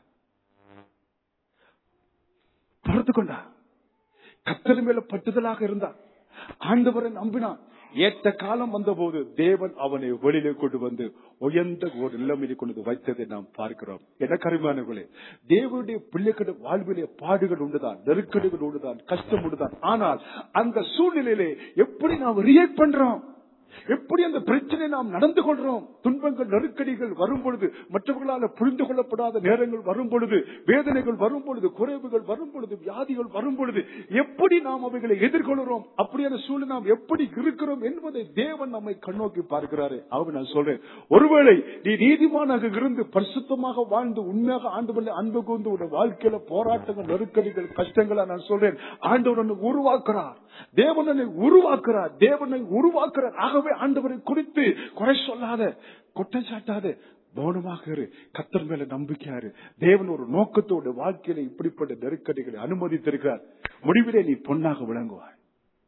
பொறுத்து கொண்டா கத்தர் மேல பட்டுதலாக இருந்தான் ஆண்டவரை நம்பினான் ஏற்ற காலம் வந்தபோது தேவன் அவனை வெளியிலே கொண்டு வந்து உயர்ந்த ஒரு நிலைமையிலே கொண்டு வந்து வைத்ததை நாம் பார்க்கிறோம் என கருமானங்களே தேவனுடைய பிள்ளைகள் வாழ்விலே பாடுகள் உண்டுதான் நெருக்கடிகள் உண்டுதான் கஷ்டம் உண்டுதான் ஆனால் அந்த சூழ்நிலையிலே எப்படி நாம் ரியாக்ட் பண்றோம் எப்படி அந்த பிரச்சனை நாம் நடந்து கொள்றோம் துன்பங்கள் நெருக்கடிகள் வரும் பொழுது மற்றவர்களால் புரிந்து கொள்ளப்படாத நேரங்கள் வரும் பொழுது வேதனைகள் வரும் பொழுது குறைவுகள் வரும் பொழுது வியாதிகள் வரும் பொழுது எப்படி நாம் அவைகளை எதிர்கொள்கிறோம் அப்படியான சூழ்நிலை நாம் எப்படி இருக்கிறோம் என்பதை தேவன் நம்மை கண்ணோக்கி பார்க்கிறாரு அவர் நான் சொல்றேன் ஒருவேளை நீ நீதிமானாக இருந்து பரிசுத்தமாக வாழ்ந்து உண்மையாக ஆண்டு அன்பு கூர்ந்து உன் வாழ்க்கையில போராட்டங்கள் நெருக்கடிகள் கஷ்டங்களை நான் சொல்றேன் ஆண்டவர் உன்னை உருவாக்குறார் தேவன் என்னை உருவாக்குறார் தேவனை உருவாக்குறார் ஆகவே ஆண்டவரை குறித்து குறை சொல்லாத குற்றம் சாட்டாத மௌனமாக இரு கத்தர் மேல நம்பிக்கையாரு தேவன் ஒரு நோக்கத்தோட வாழ்க்கையில இப்படிப்பட்ட நெருக்கடிகளை அனுமதித்திருக்கிறார் முடிவிலே நீ பொன்னாக விளங்குவாய்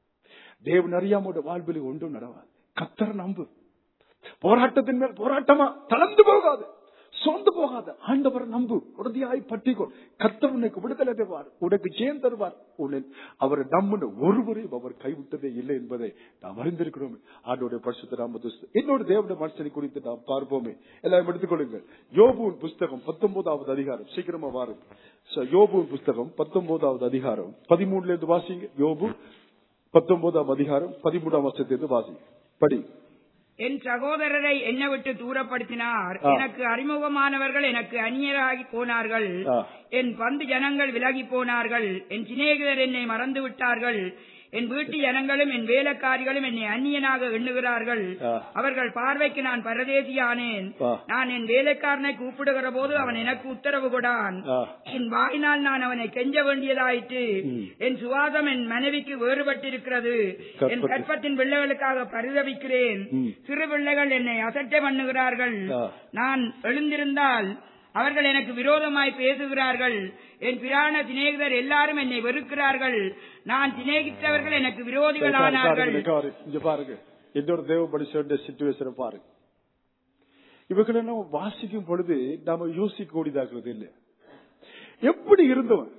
தேவன் அறியாமோட வாழ்வில் ஒன்றும் நடவாது கத்தர் நம்பு போராட்டத்தின் மேல் போராட்டமா தளர்ந்து போகாது சோர்ந்து போகாத ஆண்டவர் நம்பு உறுதியாய் பற்றிக்கொள் கத்தர் உனக்கு விடுதலை தருவார் உனக்கு ஜெயம் தருவார் உன்னை அவர் நம்முன ஒருவரையும் அவர் கைவிட்டதே இல்லை என்பதை நாம் அறிந்திருக்கிறோம் ஆண்டோடைய பரிசுத்த நாம இன்னொரு தேவனுடைய மனுஷனை குறித்து நாம் பார்ப்போமே எல்லாரும் எடுத்துக்கொள்ளுங்கள் யோபுவின் புஸ்தகம் பத்தொன்பதாவது அதிகாரம் சீக்கிரமா வாரும் So, யோபுவின் புஸ்தகம் பத்தொன்பதாவது அதிகாரம் பதிமூணுல இருந்து வாசிங்க யோபு பத்தொன்பதாம் அதிகாரம் பதிமூணாம் வருஷத்திலிருந்து வாசிங்க படி என் சகோதரரை என்னை விட்டு தூரப்படுத்தினார் ஆ. எனக்கு அறிமுகமானவர்கள் எனக்கு அந்நியராகி போனார்கள் ஆ. என் பந்து ஜனங்கள் விலகி போனார்கள் என் சிநேகிதர் என்னை மறந்து விட்டார்கள் என் வீட்டு ஜனங்களும் என் வேலைக்காரிகளும் என்னை அந்நியனாக எண்ணுகிறார்கள் ஆ. அவர்கள் பார்வைக்கு நான் பரதேசியானேன் ஆ. நான் என் வேலைக்காரனை கூப்பிடுகிற போது அவன் எனக்கு உத்தரவு கொடான் ஆ. என் வாயினால் நான் அவனை கெஞ்ச வேண்டியதாயிற்று ம். என் சுவாசம் என் மனைவிக்கு வேறுபட்டிருக்கிறது என் கற்பத்தில். கற்பத்தின் பிள்ளைகளுக்காக பரிதவிக்கிறேன் ம். சிறு பிள்ளைகள் என்னை அசட்டை பண்ணுகிறார்கள் ஆ. நான் எழுந்திருந்தால் அவர்கள் எனக்கு விரோதமாய் பேசுகிறார்கள் என் பிராண சிநேகிதர் எல்லாரும் என்னை வெறுக்கிறார்கள் நான் சிநேகித்தவர்கள் எனக்கு விரோதிகளானார்கள் பாருங்க, பாருங்க, இங்க பாருங்க இன்னொரு தேவ மனுஷனுடைய சிச்சுவேஷனை பாருங்க இவங்களை நம்ம வாசிக்கும் பொழுது நாம யோசிக்க கூடியதாகிறது இல்லை எப்படி இருந்தவன்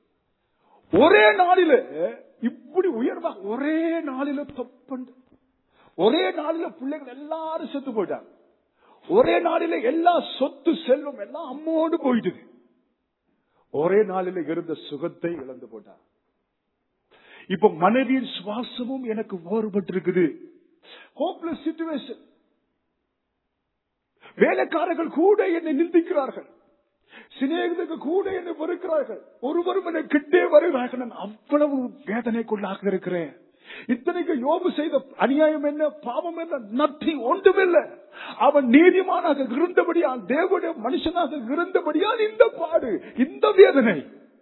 ஒரே நாளில இப்படி உயர்வா ஒரே நாளில தப்பண்டு ஒரே நாளில பிள்ளைகள் எல்லாரும் செத்து போயிட்டாங்க ஒரே நாளில எல்லா சொத்து செல்வம் எல்லாம் அம்மோடு போயிட்டுது ஒரே நாளில இருந்த சுகத்தை இழந்து போட்டான் இப்ப மனைவியின் சுவாசமும் எனக்கு வேறுபட்டிருக்குது ஹோப்லெஸ் சிச்சுவேஷன் வேலைக்காரர்கள் கூட என்னை நிந்திக்கிறார்கள் சிநேகிதர்கள் கூட என்னை வெறுக்கிறார்கள் ஒருவரும் என்னை கிட்டே வருகிறார்கள் நான் அவ்வளவு வேதனைக்குள்ளாக இருக்கிறேன் இத்தனைக்கு யோபு செய்த அநியாயம் என்ன பாவம் என்ன நத்தி ஒன்றுமில்லை அவன் நீதிமானாக இருந்தபடியால் தேவனுடைய மனுஷனாக இருந்தபடியால் இந்த பாடு இந்த வேதனை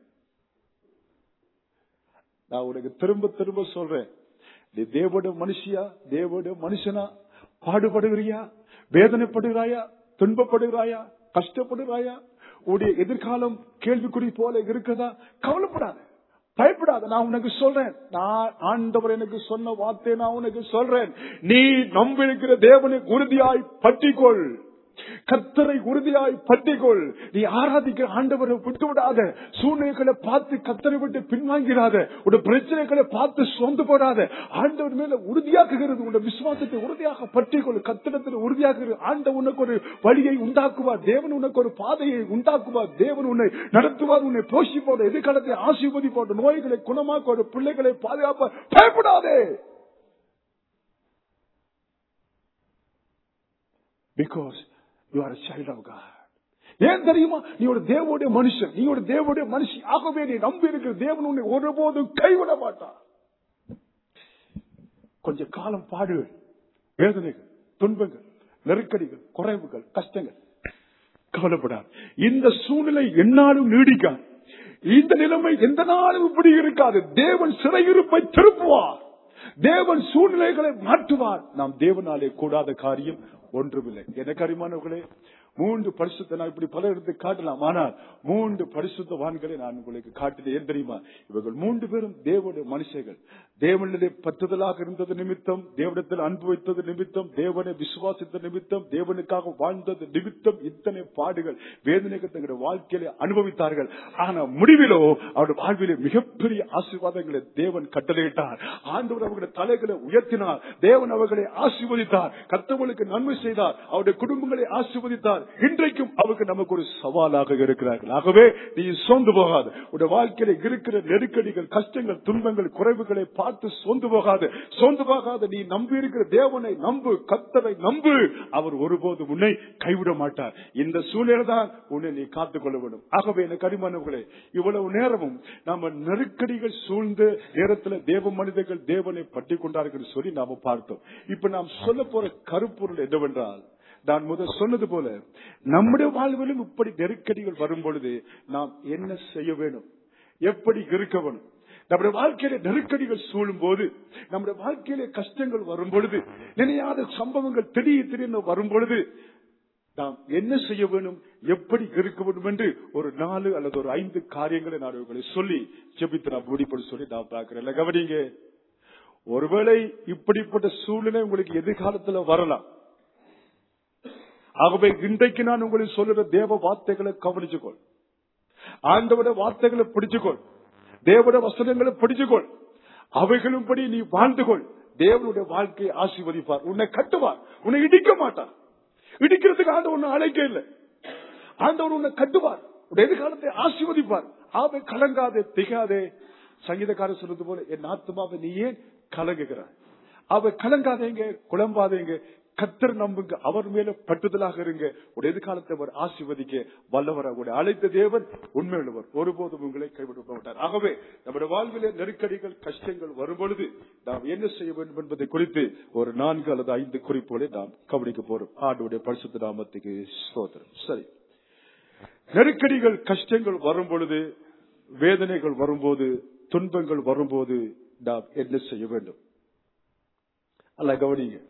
நான் உனக்கு திரும்ப திரும்ப சொல்றேன் நீ தேவோட மனுஷியா தேவோட மனுஷனா பாடுபடுகிறியா வேதனைப்படுகிறாயா துன்பப்படுகிறாயா கஷ்டப்படுகிறாயா உடைய எதிர்காலம் கேள்விக்குறி போல இருக்குதா கவலைப்படாத பயப்படாத நான் உனக்கு சொல்றேன் நான் ஆண்டவர் எனக்கு சொன்ன வார்த்தை நான் உனக்கு சொல்றேன் நீ நம்பியிருக்கிற தேவனை உறுதியாய் பற்றிக்கொள் கத்தரை உறுதியாய் பற்றிக்கொள் நீ ஆராதிக்கிற ஆண்டவரை விட்டு விடாத சூழ்நிலைகளை பார்த்து கத்தரை விட்டு பின்வாங்கிறாத உடைய பிரச்சனைகளை பார்த்து சொந்து போடாத ஆண்டவர் மேல உறுதியாக்குகிறது உடைய விசுவாசத்தை உறுதியாக பற்றிக்கொள் கத்திரத்தில் உறுதியாக்குகிறது ஆண்டவர் உனக்கு ஒரு வழியை உண்டாக்குவார் தேவன் உனக்கு ஒரு பாதையை உண்டாக்குவார் தேவன் உன்னை நடத்துவார் உன்னை போஷிப்போட எதிர்காலத்தை ஆசீர்வதிப்போட நோய்களை குணமாக்க பிள்ளைகளை பாதுகாப்ப பயப்படாதே because you are a child of God. ஏன் தெரியுமா நீ ஒரு தேவனுடைய மனுஷன் நீ ஒரு தேவனுடைய மனுஷி ஆகவே நீ நம்பி இருக்கிற தேவன் உன்னை ஒருபோதும் கைவிட மாட்டான் கொஞ்ச காலம் பாடு வேதனைகள் துன்பங்கள் நெருக்கடிகள் குறைவுகள் கஷ்டங்கள் கவலைப்படாது இந்த சூழ்நிலை என்னாலும் நீடிக்காது இந்த நிலைமை எந்த நாளும் இப்படி இருக்காது தேவன் சிறையிருப்பை திருப்புவார் தேவன் சூழ்நிலைகளை மாற்றுவார் நாம் தேவனாலே கூடாத காரியம் ஒன்றுமில்லை எனக்கு அறிமானவர்களே மூன்று பரிசுத்த நான் இப்படி பல இடத்தை காட்டலாம் ஆனால் மூன்று பரிசுத்தவான்களை நான் உங்களுக்கு காட்டினேன் ஏன் தெரியுமா இவர்கள் மூன்று பேரும் தேவனுடைய மனுஷர்கள் தேவனிலே பற்றுதலாக இருந்தது நிமித்தம் தேவனிடத்தில் அன்பு வைத்தது நிமித்தம் தேவனை விசுவாசித்த நிமித்தம் தேவனுக்காக வாழ்ந்தது நிமித்தம் இத்தனை பாடுகள் வேதனைகள் தங்களுடைய வாழ்க்கையில அனுபவித்தார்கள் ஆனா முடிவிலோ அவருடைய வாழ்விலே மிகப்பெரிய ஆசீர்வாதங்களை தேவன் கட்டளையிட்டார் ஆண்டவர் அவர்களுடைய தலைகளை உயர்த்தினார் தேவன் அவர்களை ஆசீர்வதித்தார் கத்தவர்களுக்கு நன்மை செய்தார் அவருடைய குடும்பங்களை ஆசீர்வதித்தார் இன்றைக்கும் அவருக்கு நமக்கு ஒரு சவாலாக இருக்கிறார்கள் ஆகவே நீ சோர்ந்து போகாது உடைய வாழ்க்கையில இருக்கிற நெருக்கடிகள் கஷ்டங்கள் துன்பங்கள் குறைவுகளை பார்த்து சோர்ந்து போகாது சோர்ந்து போகாது நீ நம்பி இருக்கிற தேவனை நம்பு கத்தரை நம்பு அவர் ஒருபோது உன்னை கைவிட மாட்டார் இந்த சூழ்நிலை தான் உன்னை நீ காத்துக் கொள்ள வேண்டும் ஆகவே எனக்கு அரிமானவர்களே இவ்வளவு நேரமும் நாம நெருக்கடிகள் சூழ்ந்த நேரத்தில் தேவ மனிதர்கள் தேவனை பற்றி கொண்டார்கள் சொல்லி நாம பார்த்தோம் இப்ப நாம் சொல்ல போற கருப்பொருள் என்னவென்றால் நான் முதல் சொன்னது போல நம்முடைய வாழ்விலும் இப்படி நெருக்கடிகள் வரும் பொழுது நாம் என்ன செய்ய வேண்டும் எப்படி இருக்க வேணும் நம்முடைய வாழ்க்கையில நெருக்கடிகள் சூழும் போது நம்முடைய வாழ்க்கையில கஷ்டங்கள் வரும் பொழுது நினையாத சம்பவங்கள் திடீர் திடீர்னு வரும் பொழுது நாம் என்ன செய்ய வேண்டும் எப்படி இருக்க வேண்டும் என்று ஒரு நாலு அல்லது ஒரு ஐந்து காரியங்களை நான் உங்களை சொல்லி ஜெபித்து நான் முடிப்படி சொல்லி நான் பார்க்கிறேன் கவனிங்க ஒருவேளை இப்படிப்பட்ட சூழ்நிலை உங்களுக்கு எதிர்காலத்துல வரலாம் ஆகவே இன்றைக்கு நான் உங்களுக்கு சொல்லுற தேவ வார்த்தைகளை கவனிச்சுக்கொள் ஆண்டவட வார்த்தைகளை பிடிச்சுக்கொள் தேவட வசனங்களை பிடிச்சுக்கொள் அவைகளும்படி நீ வாழ்ந்துகொள் தேவனுடைய வாழ்க்கையை ஆசீர்வதிப்பார் உன்னை கட்டுவார் உன்னை இடிக்க மாட்டார் இடிக்கிறதுக்கு ஆண்டு உன்னை அழைக்க இல்லை ஆண்டவர் உன்னை கட்டுவார் உடைய எதிர்காலத்தை ஆசீர்வதிப்பார் ஆவை கலங்காதே திகாதே சங்கீதக்காரர் சொன்னது போல என் ஆத்மாவை நீ ஏன் கலங்குகிறாய் அவ கலங்காதேங்க குழம்பாதேங்க கத்தர் நம்புங்க அவர் மேல பட்டுதலாக இருங்க உடைய எதிர்காலத்தை அவர் ஆசீர்வதிக்க வல்லவர் அவருடைய அழைத்த தேவன் உண்மையுள்ளவர் ஒருபோதும் உங்களை கைவிட மாட்டார் ஆகவே நம்முடைய வாழ்விலே நெருக்கடிகள் கஷ்டங்கள் வரும் பொழுது நாம் என்ன செய்ய வேண்டும் என்பதை குறித்து ஒரு நான்கு அல்லது ஐந்து குறிப்புகளை நாம் கவனிக்க போறோம் ஆண்டுடைய பரிசுத்த நாமத்துக்கு சோதரம் சரி நெருக்கடிகள் கஷ்டங்கள் வரும் பொழுது வேதனைகள் வரும்போது துன்பங்கள் வரும்போது நாம் என்ன செய்ய வேண்டும் அல்ல கவனிங்க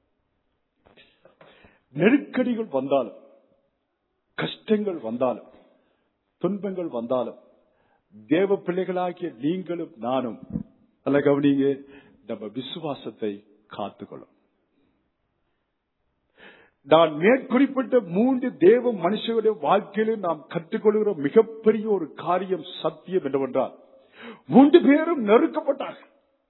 நெருக்கடிகள் வந்தாலும் கஷ்டங்கள் வந்தாலும் துன்பங்கள் வந்தாலும் தேவ பிள்ளைகளாகிய நீங்களும் நானும் அல்ல கவனிங்க நம்ம விசுவாசத்தை காத்துக்கொள்ளும் நான் மேற்குறிப்பிட்ட மூன்று தேவ மனுஷனுடைய வாழ்க்கையில நாம் கற்றுக்கொள்கிற மிகப்பெரிய ஒரு காரியம் சத்தியம் என்னவென்றால் மூன்று பேரும் நெருக்கப்பட்டார்கள்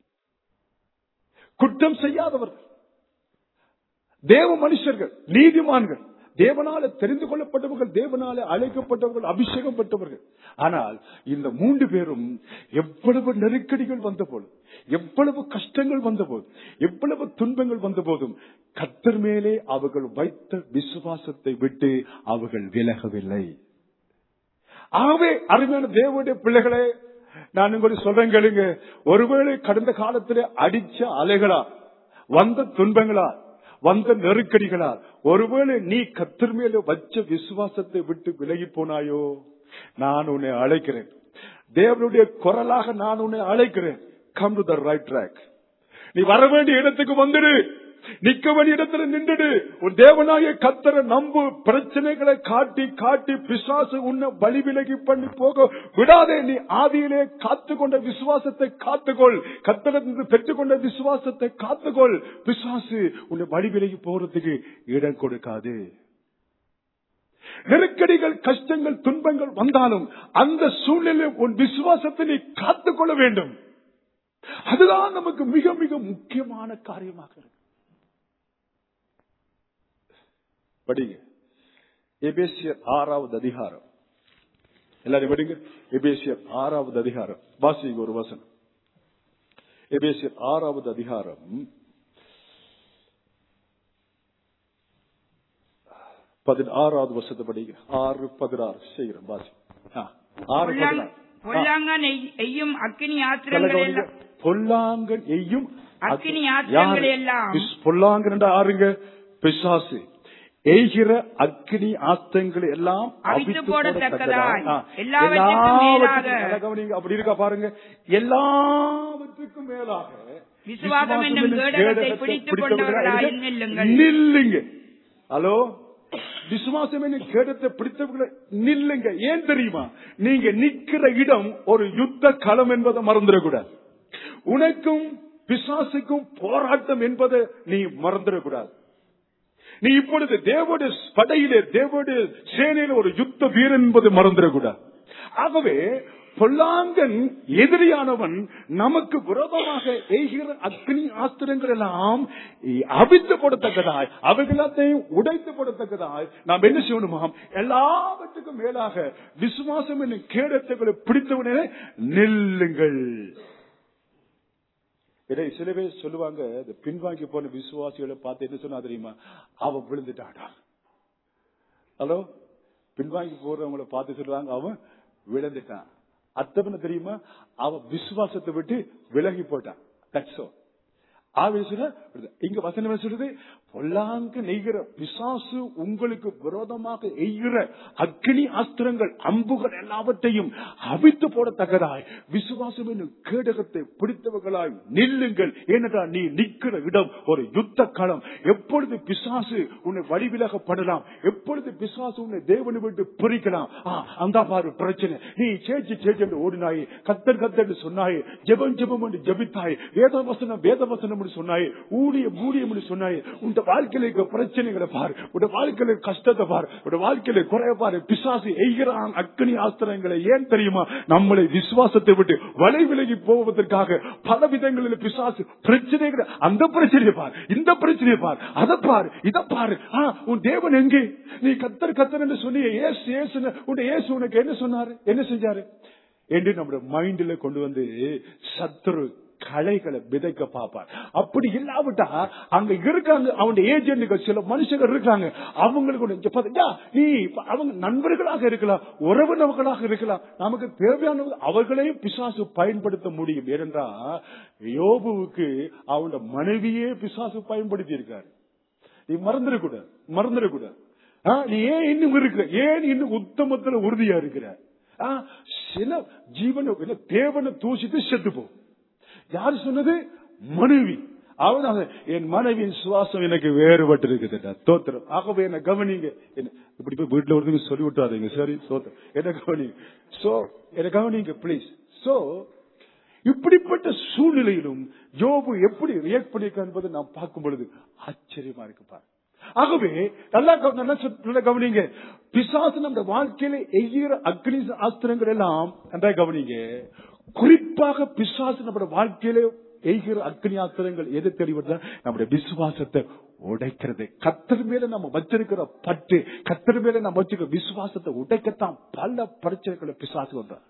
குற்றம் செய்யாதவர்கள் தேவ மனுஷர்கள் நீதிமான்கள் தேவனால தெரிந்து கொள்ளப்பட்டவர்கள் தேவனால அழைக்கப்பட்டவர்கள் அபிஷேகம் பெற்றவர்கள் ஆனால் இந்த மூன்று பேரும் எவ்வளவு நெருக்கடிகள் வந்த போது எவ்வளவு கஷ்டங்கள் வந்த போது எவ்வளவு துன்பங்கள் வந்த போதும் கத்தர் மேலே அவர்கள் வைத்த விசுவாசத்தை விட்டு அவர்கள் விலகவில்லை ஆகவே அருமையான தேவனுடைய பிள்ளைகளே நான் உங்களுக்கு சொல்றேன் கேளுங்க ஒருவேளை கடந்த காலத்திலே அடிச்ச அலைகளா வந்த துன்பங்களா வந்த நெருக்கடிகளால் ஒருவேளை நீ கத்தர் மேல வச்ச விசுவாசத்தை விட்டு விலகி போனாயோ நான் உன்னை அழைக்கிறேன் தேவனுடைய குரலாக நான் உன்னை அழைக்கிறேன் come to the right track நீ வர வேண்டிய இடத்துக்கு வந்துடு நிக்க வேண்டிய இடத்துல நின்றுடு உன் தேவனாய கத்தரை நம்பு பிரச்சனைகளை காட்டி காட்டி பிசாசு உன்னை வழி விலகி பண்ணி போக விடாதே நீ ஆதியிலே காத்துக்கொண்ட விசுவாசத்தை காத்துக்கொள் கத்தரிலிருந்து பெற்றுக்கொண்ட விசுவாசத்தை காத்துக்கொள் பிசாசு உன்னை வழி விலகி போறதுக்கு இடம் கொடுக்காது நெருக்கடிகள் கஷ்டங்கள் துன்பங்கள் வந்தாலும் அந்த சூழ்நிலை உன் விசுவாசத்தை நீ காத்துக்கொள்ள வேண்டும் அதுதான் நமக்கு மிக மிக முக்கியமான காரியமாக இருக்கு படிங்க எபேசியர் ஆறாவது அதிகாரம் எல்லாரும் படிங்க எபேசியர் ஆறாவது அதிகாரம் வாசிங்க ஒரு வசனம் எபேசியர் ஆறாவது அதிகாரம் பதினாறாவது வருஷத்தை படிக்கிறேன் ஆறு பதினாறு செய்கிறேன் பாசி ஆ, ஆறு பொல்லாங்- பதினாறு ஆ. பொல்லாங்கன் எய்- எய்யும் அக்கினி சொல்ல ஆத்திரங்கள் கவனிங்க. எல்லாம் பொல்லாங்கன் எய்யும் அக்கினி யாரு? ஆத்திரங்கள் எல்லாம் பிஸ்- பொல்லாங்கன் என்றா ஆறுங்க பிசாசு எய்கிற அக்கினி ஆத்தங்கள் எல்லாம் அவித்து போடத்தக்கதாய், ஆ, எல்லாவற்றுக்கும் மேலாக. நல்லா கவனிங்க. அப்படி இருக்கா பாருங்க எல்லாவற்றுக்கும் மேலாக விசுவாசம் என்னும் கேடகத்தை பிடித்துக் கொண்டவர்களாய் நில்லுங்கள். நில்லுங்க ஹலோ விசுவாசம் என்ன கேடத்தை பிடித்தவர்களை நில்லுங்க ஏன் தெரியுமா நீங்க நிக்கிற இடம் ஒரு யுத்த களம் என்பதை மறந்துடக்கூடாது உனக்கும் பிசாசுக்கும் போராட்டம் என்பதை நீ மறந்துடக்கூடாது நீ இப்பொழுது தேவடைய படையிலே தேவடைய சேனையில ஒரு யுத்த வீரன் என்பதை மறந்துடக்கூடாது ஆகவே பொல்லாங்கன் எதிரியானவன் நமக்கு விரோதமாக எய்கிற அக்னி ஆஸ்திரங்கள் எல்லாம் அவித்து போடத்தக்கதாய் அவைகளத்தையும் உடைத்து போடத்தக்கதாய் நாம் என்ன செய்யணுமாம் எல்லாவற்றுக்கும் மேலாக விசுவாசம் என்னும் கேடத்தைகளை பிடித்தவனே நில்லுங்கள் இதை சில பேர் சொல்லுவாங்க இந்த பின்வாங்கி போன விசுவாசிகளை பார்த்து என்ன சொன்னா தெரியுமா அவன் விழுந்துட்டாடா ஹலோ பின்வாங்கி போறவங்கள பார்த்து சொல்லுவாங்க அவன் விழுந்துட்டான் அத்தவன தெரியுமா அவன் விசுவாசத்தை விட்டு விலகி போட்டான் தட்சோ ஆவேசம் இங்க வசனம் என்ன சொல்றது பொல்லாங்க நெய்கிற பிசாசு உங்களுக்கு விரோதமாக எய்கிற அக்னி அஸ்திரங்கள் அம்புகள் எல்லாவற்றையும் அவித்து போடத்தக்கதாய் விசுவாசம் என்னும் கேடகத்தை பிடித்தவர்களாய் நில்லுங்கள் ஏனென்றால் நீ நிற்கிற இடம் ஒரு யுத்த களம் எப்பொழுது பிசாசு உன்னை வழிவிலக பண்ணலாம் எப்பொழுது பிசாசு உன்னை தேவனை விட்டு பிரிக்கலாம் ஆ, அந்த பாரு பிரச்சனை நீ சேச்சு சேச்சு என்று ஓடினாய் கத்தர் கத்தர் என்று சொன்னாய் ஜெபம் ஜெபம் என்று ஜெபித்தாய் வேத வசனம் வேத வசனம் என்று சொன்னாய் ஊழியம் ஊழியம் என்று சொன்னாய் உன் வாழ்க்கையில இருக்க பிரச்சனைகளை பார் உன் வாழ்க்கையில கஷ்டத்தை பார் உன் வாழ்க்கையில குறைய பாரு பிசாசு எய்கிறான் அக்னி ஆஸ்திரங்களை ஏன் தெரியுமா நம்மளை விசுவாசத்தை விட்டு வலை விலகி போவதற்காக பல விதங்களில் பிசாசு பிரச்சனைகளை அந்த பிரச்சனையை பார் இந்த பிரச்சனையை பார் அதை பார் இதை பாரு ஆ, உன் தேவன் எங்கே நீ கத்தர் கத்தர் என்று சொன்னி ஏசு ஏசு உன் ஏசு உனக்கு என்ன சொன்னாரு என்ன செஞ்சாரு என்று நம்முடைய மைண்ட்ல கொண்டு வந்து சத்துரு களைகளை விதைக்க பார்ப்பார் அப்படி இல்லாவிட்டா அங்க இருக்காங்க அவனுடைய ஏஜென்ட்கள் சில மனுஷங்க இருக்காங்க அவங்களுக்கு ஒண்ணு, இங்க பாத்தீங்களா, நீ இப்ப அவங்க நண்பர்களாக இருக்கலாம் உறவினர்களாக இருக்கலாம் நமக்கு தேவையான அவர்களையும் பிசாசு பயன்படுத்த முடியும் ஏனென்றா யோபுவுக்கு அவனோட மனைவியே பிசாசு பயன்படுத்தி இருக்காரு நீ மறந்துடக்கூடாது மறந்துடக்கூடாது ஆ, நீ ஏன் இன்னும் இருக்கிற ஏன் இன்னும் உத்தமத்துல உறுதியா இருக்கிற ஆ, சில ஜீவன இல்ல, தேவனை தூசித்து செத்து போ யாரு சொன்னது மனைவி அவன் அவன், என் மனைவியின் சுவாசம் எனக்கு வேறுபட்டு இருக்குது தோத்திரம் ஆகவே என்ன கவனிங்க என்ன இப்படி போய் வீட்டுல ஒருத்தங்க சொல்லி விட்டாதீங்க சரி சோத்திரம் என்ன கவனிங்க சோ என்ன கவனிங்க ப்ளீஸ் சோ இப்படிப்பட்ட சூழ்நிலையிலும் யோபு எப்படி ரியாக்ட் பண்ணிருக்க என்பதை நாம் பார்க்கும் பொழுது ஆச்சரியமா இருக்கு பாரு ஆகவே நல்லா கவ- நல்லா சொ- நல்லா கவனிங்க பிசாசு நம்ம வாழ்க்கையில எய்கிற அக்னி ஆஸ்திரங்கள் எல்லாம் நன்றா கவனிங்க குறிப்பாக பிசாசு நம்ம வாழ்க்கையில எய்கிற அக்னி ஆஸ்திரங்கள் எது தெரிவது நம்முடைய விசுவாசத்தை உடைக்கிறது கத்தர் மேல நம்ம வச்சிருக்கிற பற்று கத்தர் மேல நம்ம வச்சிருக்கிற விசுவாசத்தை உடைக்கத்தான் பல பிரச்சனைகளை பிசாசு வந்தார்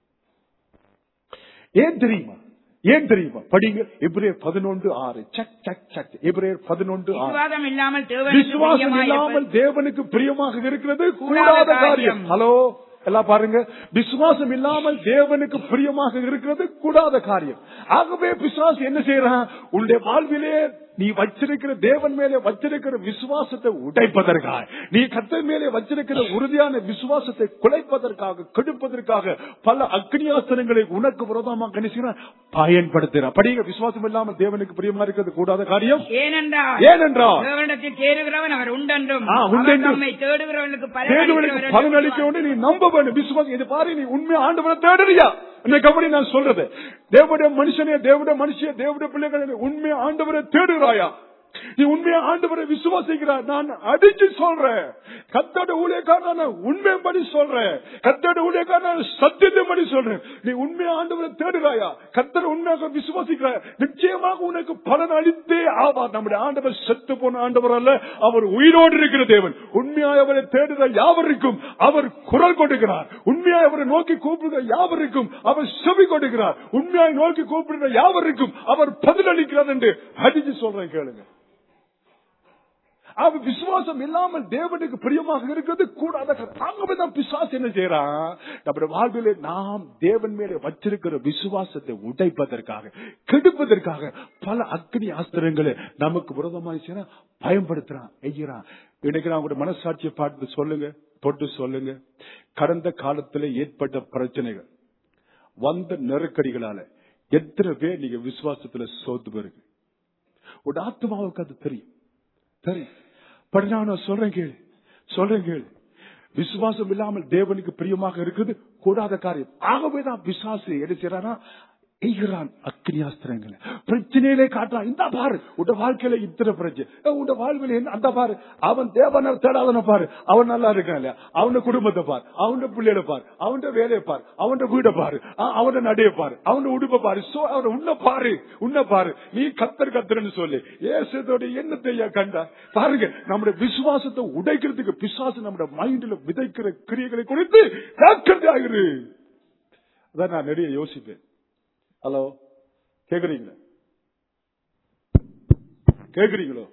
ஏன் தெரியுமா ஏன் தெரியுமா படிங்க எப்ரேர் பதினொன்று ஆறு சக் சக் சக் எப்ரேர் பதினொன்று ஆறு விசுவாசம் இல்லாமல் தேவனுக்கு விசுவாசம் பிரியமாயிருப்பது இல்லாமல் தேவனுக்கு பிரியமாக இருக்கிறது கூடாத கூடாத காரியம் காரியம். ஹலோ எல்லாம் பாருங்க விசுவாசம் இல்லாமல் தேவனுக்கு பிரியமாக இருக்கிறது கூடாத காரியம் ஆகவே பிசாசு என்ன செய்யறான் உன்னுடைய வாழ்விலே நீ வச்சிருக்கிற தேவன் மேலே வச்சிருக்கிற விசுவாசத்தை உடைப்பதற்காக நீ கத்தர் மேலே வச்சிருக்கிற உறுதியான விசுவாசத்தை குலைப்பதற்காக கெடுப்பதற்காக பல அக்னியாஸ்திரங்களை உனக்கு விரோதமாக கணிசுகிறான் பயன்படுத்துகிறான் படிங்க விசுவாசம் இல்லாமல் தேவனுக்கு பிரியமா இருக்கிறது கூடாத காரியம் ஏனென்றால் ஏனென்றால் தேவனிடத்தில் தேடுகிறவன் அவர் உண்டென்றும் ஆ, அவர் உண்டென்றும். நம்மை தேடுகிறவர்களுக்கு தேடுவனுக்கு பலன் பலன் அளிக்க வேண்டும் நீ நம்ப வேண்டும் விசுவாசம் இது பாரு நீ உண்மை ஆண்டவரை தேடுறியா இந்த கபடி நான் சொல்றது தேவடைய மனுஷனே தேவடைய மனுஷிய தேவடைய பிள்ளைகளை உண்மை ஆண்டவரை தேடுகிறாயா நீ உண்மையா ஆண்டவரை விசுவாசிக்கிறார் நான் அடிச்சு சொல்றேன் கத்தோட ஊழியக்காரன் நான் உண்மைப்படி சொல்றேன் கத்தோட ஊழியக்காரன் நான் சத்தியத்தைப்படி சொல்றேன் நீ உண்மையா ஆண்டவரை தேடுகிறாயா கத்தர் உண்மையாக விசுவாசிக்கிறார் நிச்சயமாக உனக்கு பலன் அளித்தே ஆவார் நம்முடைய ஆண்டவர் செத்து போன ஆண்டவர் அல்ல அவர் உயிரோடு இருக்கிற தேவன் உண்மையாய் அவரை தேடுகிற யாவருக்கும் அவர் குரல் கொடுக்கிறார் உண்மையாய் அவரை நோக்கி கூப்பிடுகிற யாவருக்கும் அவர் செவி கொடுக்கிறார் உண்மையாய் நோக்கி கூப்பிடுகிற யாவருக்கும் அவர் பதிலளிக்கிறார் என்று அடிச்சு சொல்றேன் கேளுங்க அவ விசுவாசம் இல்லாமல் தேவனுக்கு பிரியமாக இருக்கிறது கூடாத தாங்கவே தான் பிசாசு என்ன செய்யறான் நம்முடைய வாழ்விலே நாம் தேவன் மேலே வச்சிருக்கிற விசுவாசத்தை உடைப்பதற்காக கெடுப்பதற்காக பல அக்னி ஆஸ்திரங்களை நமக்கு விரோதமாக செய்யறான் பயன்படுத்துறான் எய்கிறான் இன்னைக்கு நான் உங்களுடைய மனசாட்சியை பார்த்து சொல்லுங்க தொட்டு சொல்லுங்க கடந்த காலத்துல ஏற்பட்ட பிரச்சனைகள் வந்த நெருக்கடிகளால எத்தனை பேர் நீங்க விசுவாசத்துல சோத்து போறீங்க ஒரு ஆத்மாவுக்கு அது தெரியும் தெரியும் பட் நான் சொல்றேன் கேளு சொல்றேன் கேளு விசுவாசம் இல்லாமல் தேவனுக்கு பிரியமாக இருக்குது கூடாத காரியம் ஆகவேதான் விசுவாசி என்ன செய்யறானா எய்கிறான் அக்னியாஸ்திரங்களை பிரச்சனையிலே காட்டுறான் இந்த பாரு உட வாழ்க்கையில இத்தனை பிரச்சனை உட வாழ்க்கையில என்ன அந்த பாரு அவன் தேவனர் தேடாதன பாரு அவன் நல்லா இருக்கான் இல்லையா அவன குடும்பத்தை பாரு அவன பிள்ளைகளை பாரு அவன் வேலையை பாரு அவன் வீடை பாரு அவன நடைய பாரு அவன உடுப்பை பாரு சோ அவன உன்ன பாரு உன்ன பாரு நீ கத்தர் கத்தர்னு சொல்லி ஏசத்தோட எண்ணத்தையா கண்டா பாருங்க நம்முடைய விசுவாசத்தை உடைக்கிறதுக்கு பிசாசு நம்முடைய மைண்ட்ல விதைக்கிற கிரியைகளை குறித்து ஜாக்கிரதையாகிரு அதான் நான் நிறைய யோசிப்பேன் ஹலோ கேக்குறீங்களா கேக்குறீங்களோ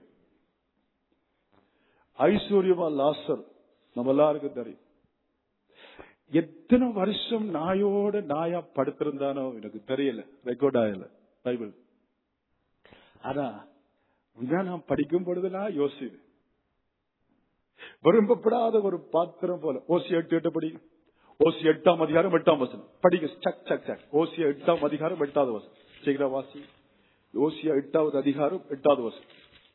ஐஸ்வர்யமா லாசர் நம்ம எல்லாருக்கும் தெரியும் எத்தனை வருஷம் நாயோட நாயா படுத்திருந்தானோ எனக்கு தெரியல ரெக்கார்ட் ஆகல பைபிள் ஆனா உண்மையா நான் படிக்கும் பொழுதுலாம் யோசிது விரும்பப்படாத ஒரு பாத்திரம் போல ஓசி எட்டு எட்டு படி ஓசி எட்டாம் அதிகாரம் எட்டாம் வசனம் படிங்க சக் சக் சக் ஓசியா எட்டாம் அதிகாரம் எட்டாவது வசனம் சீக்கிர வாசி ஓசியா எட்டாவது அதிகாரம் எட்டாவது வசனம்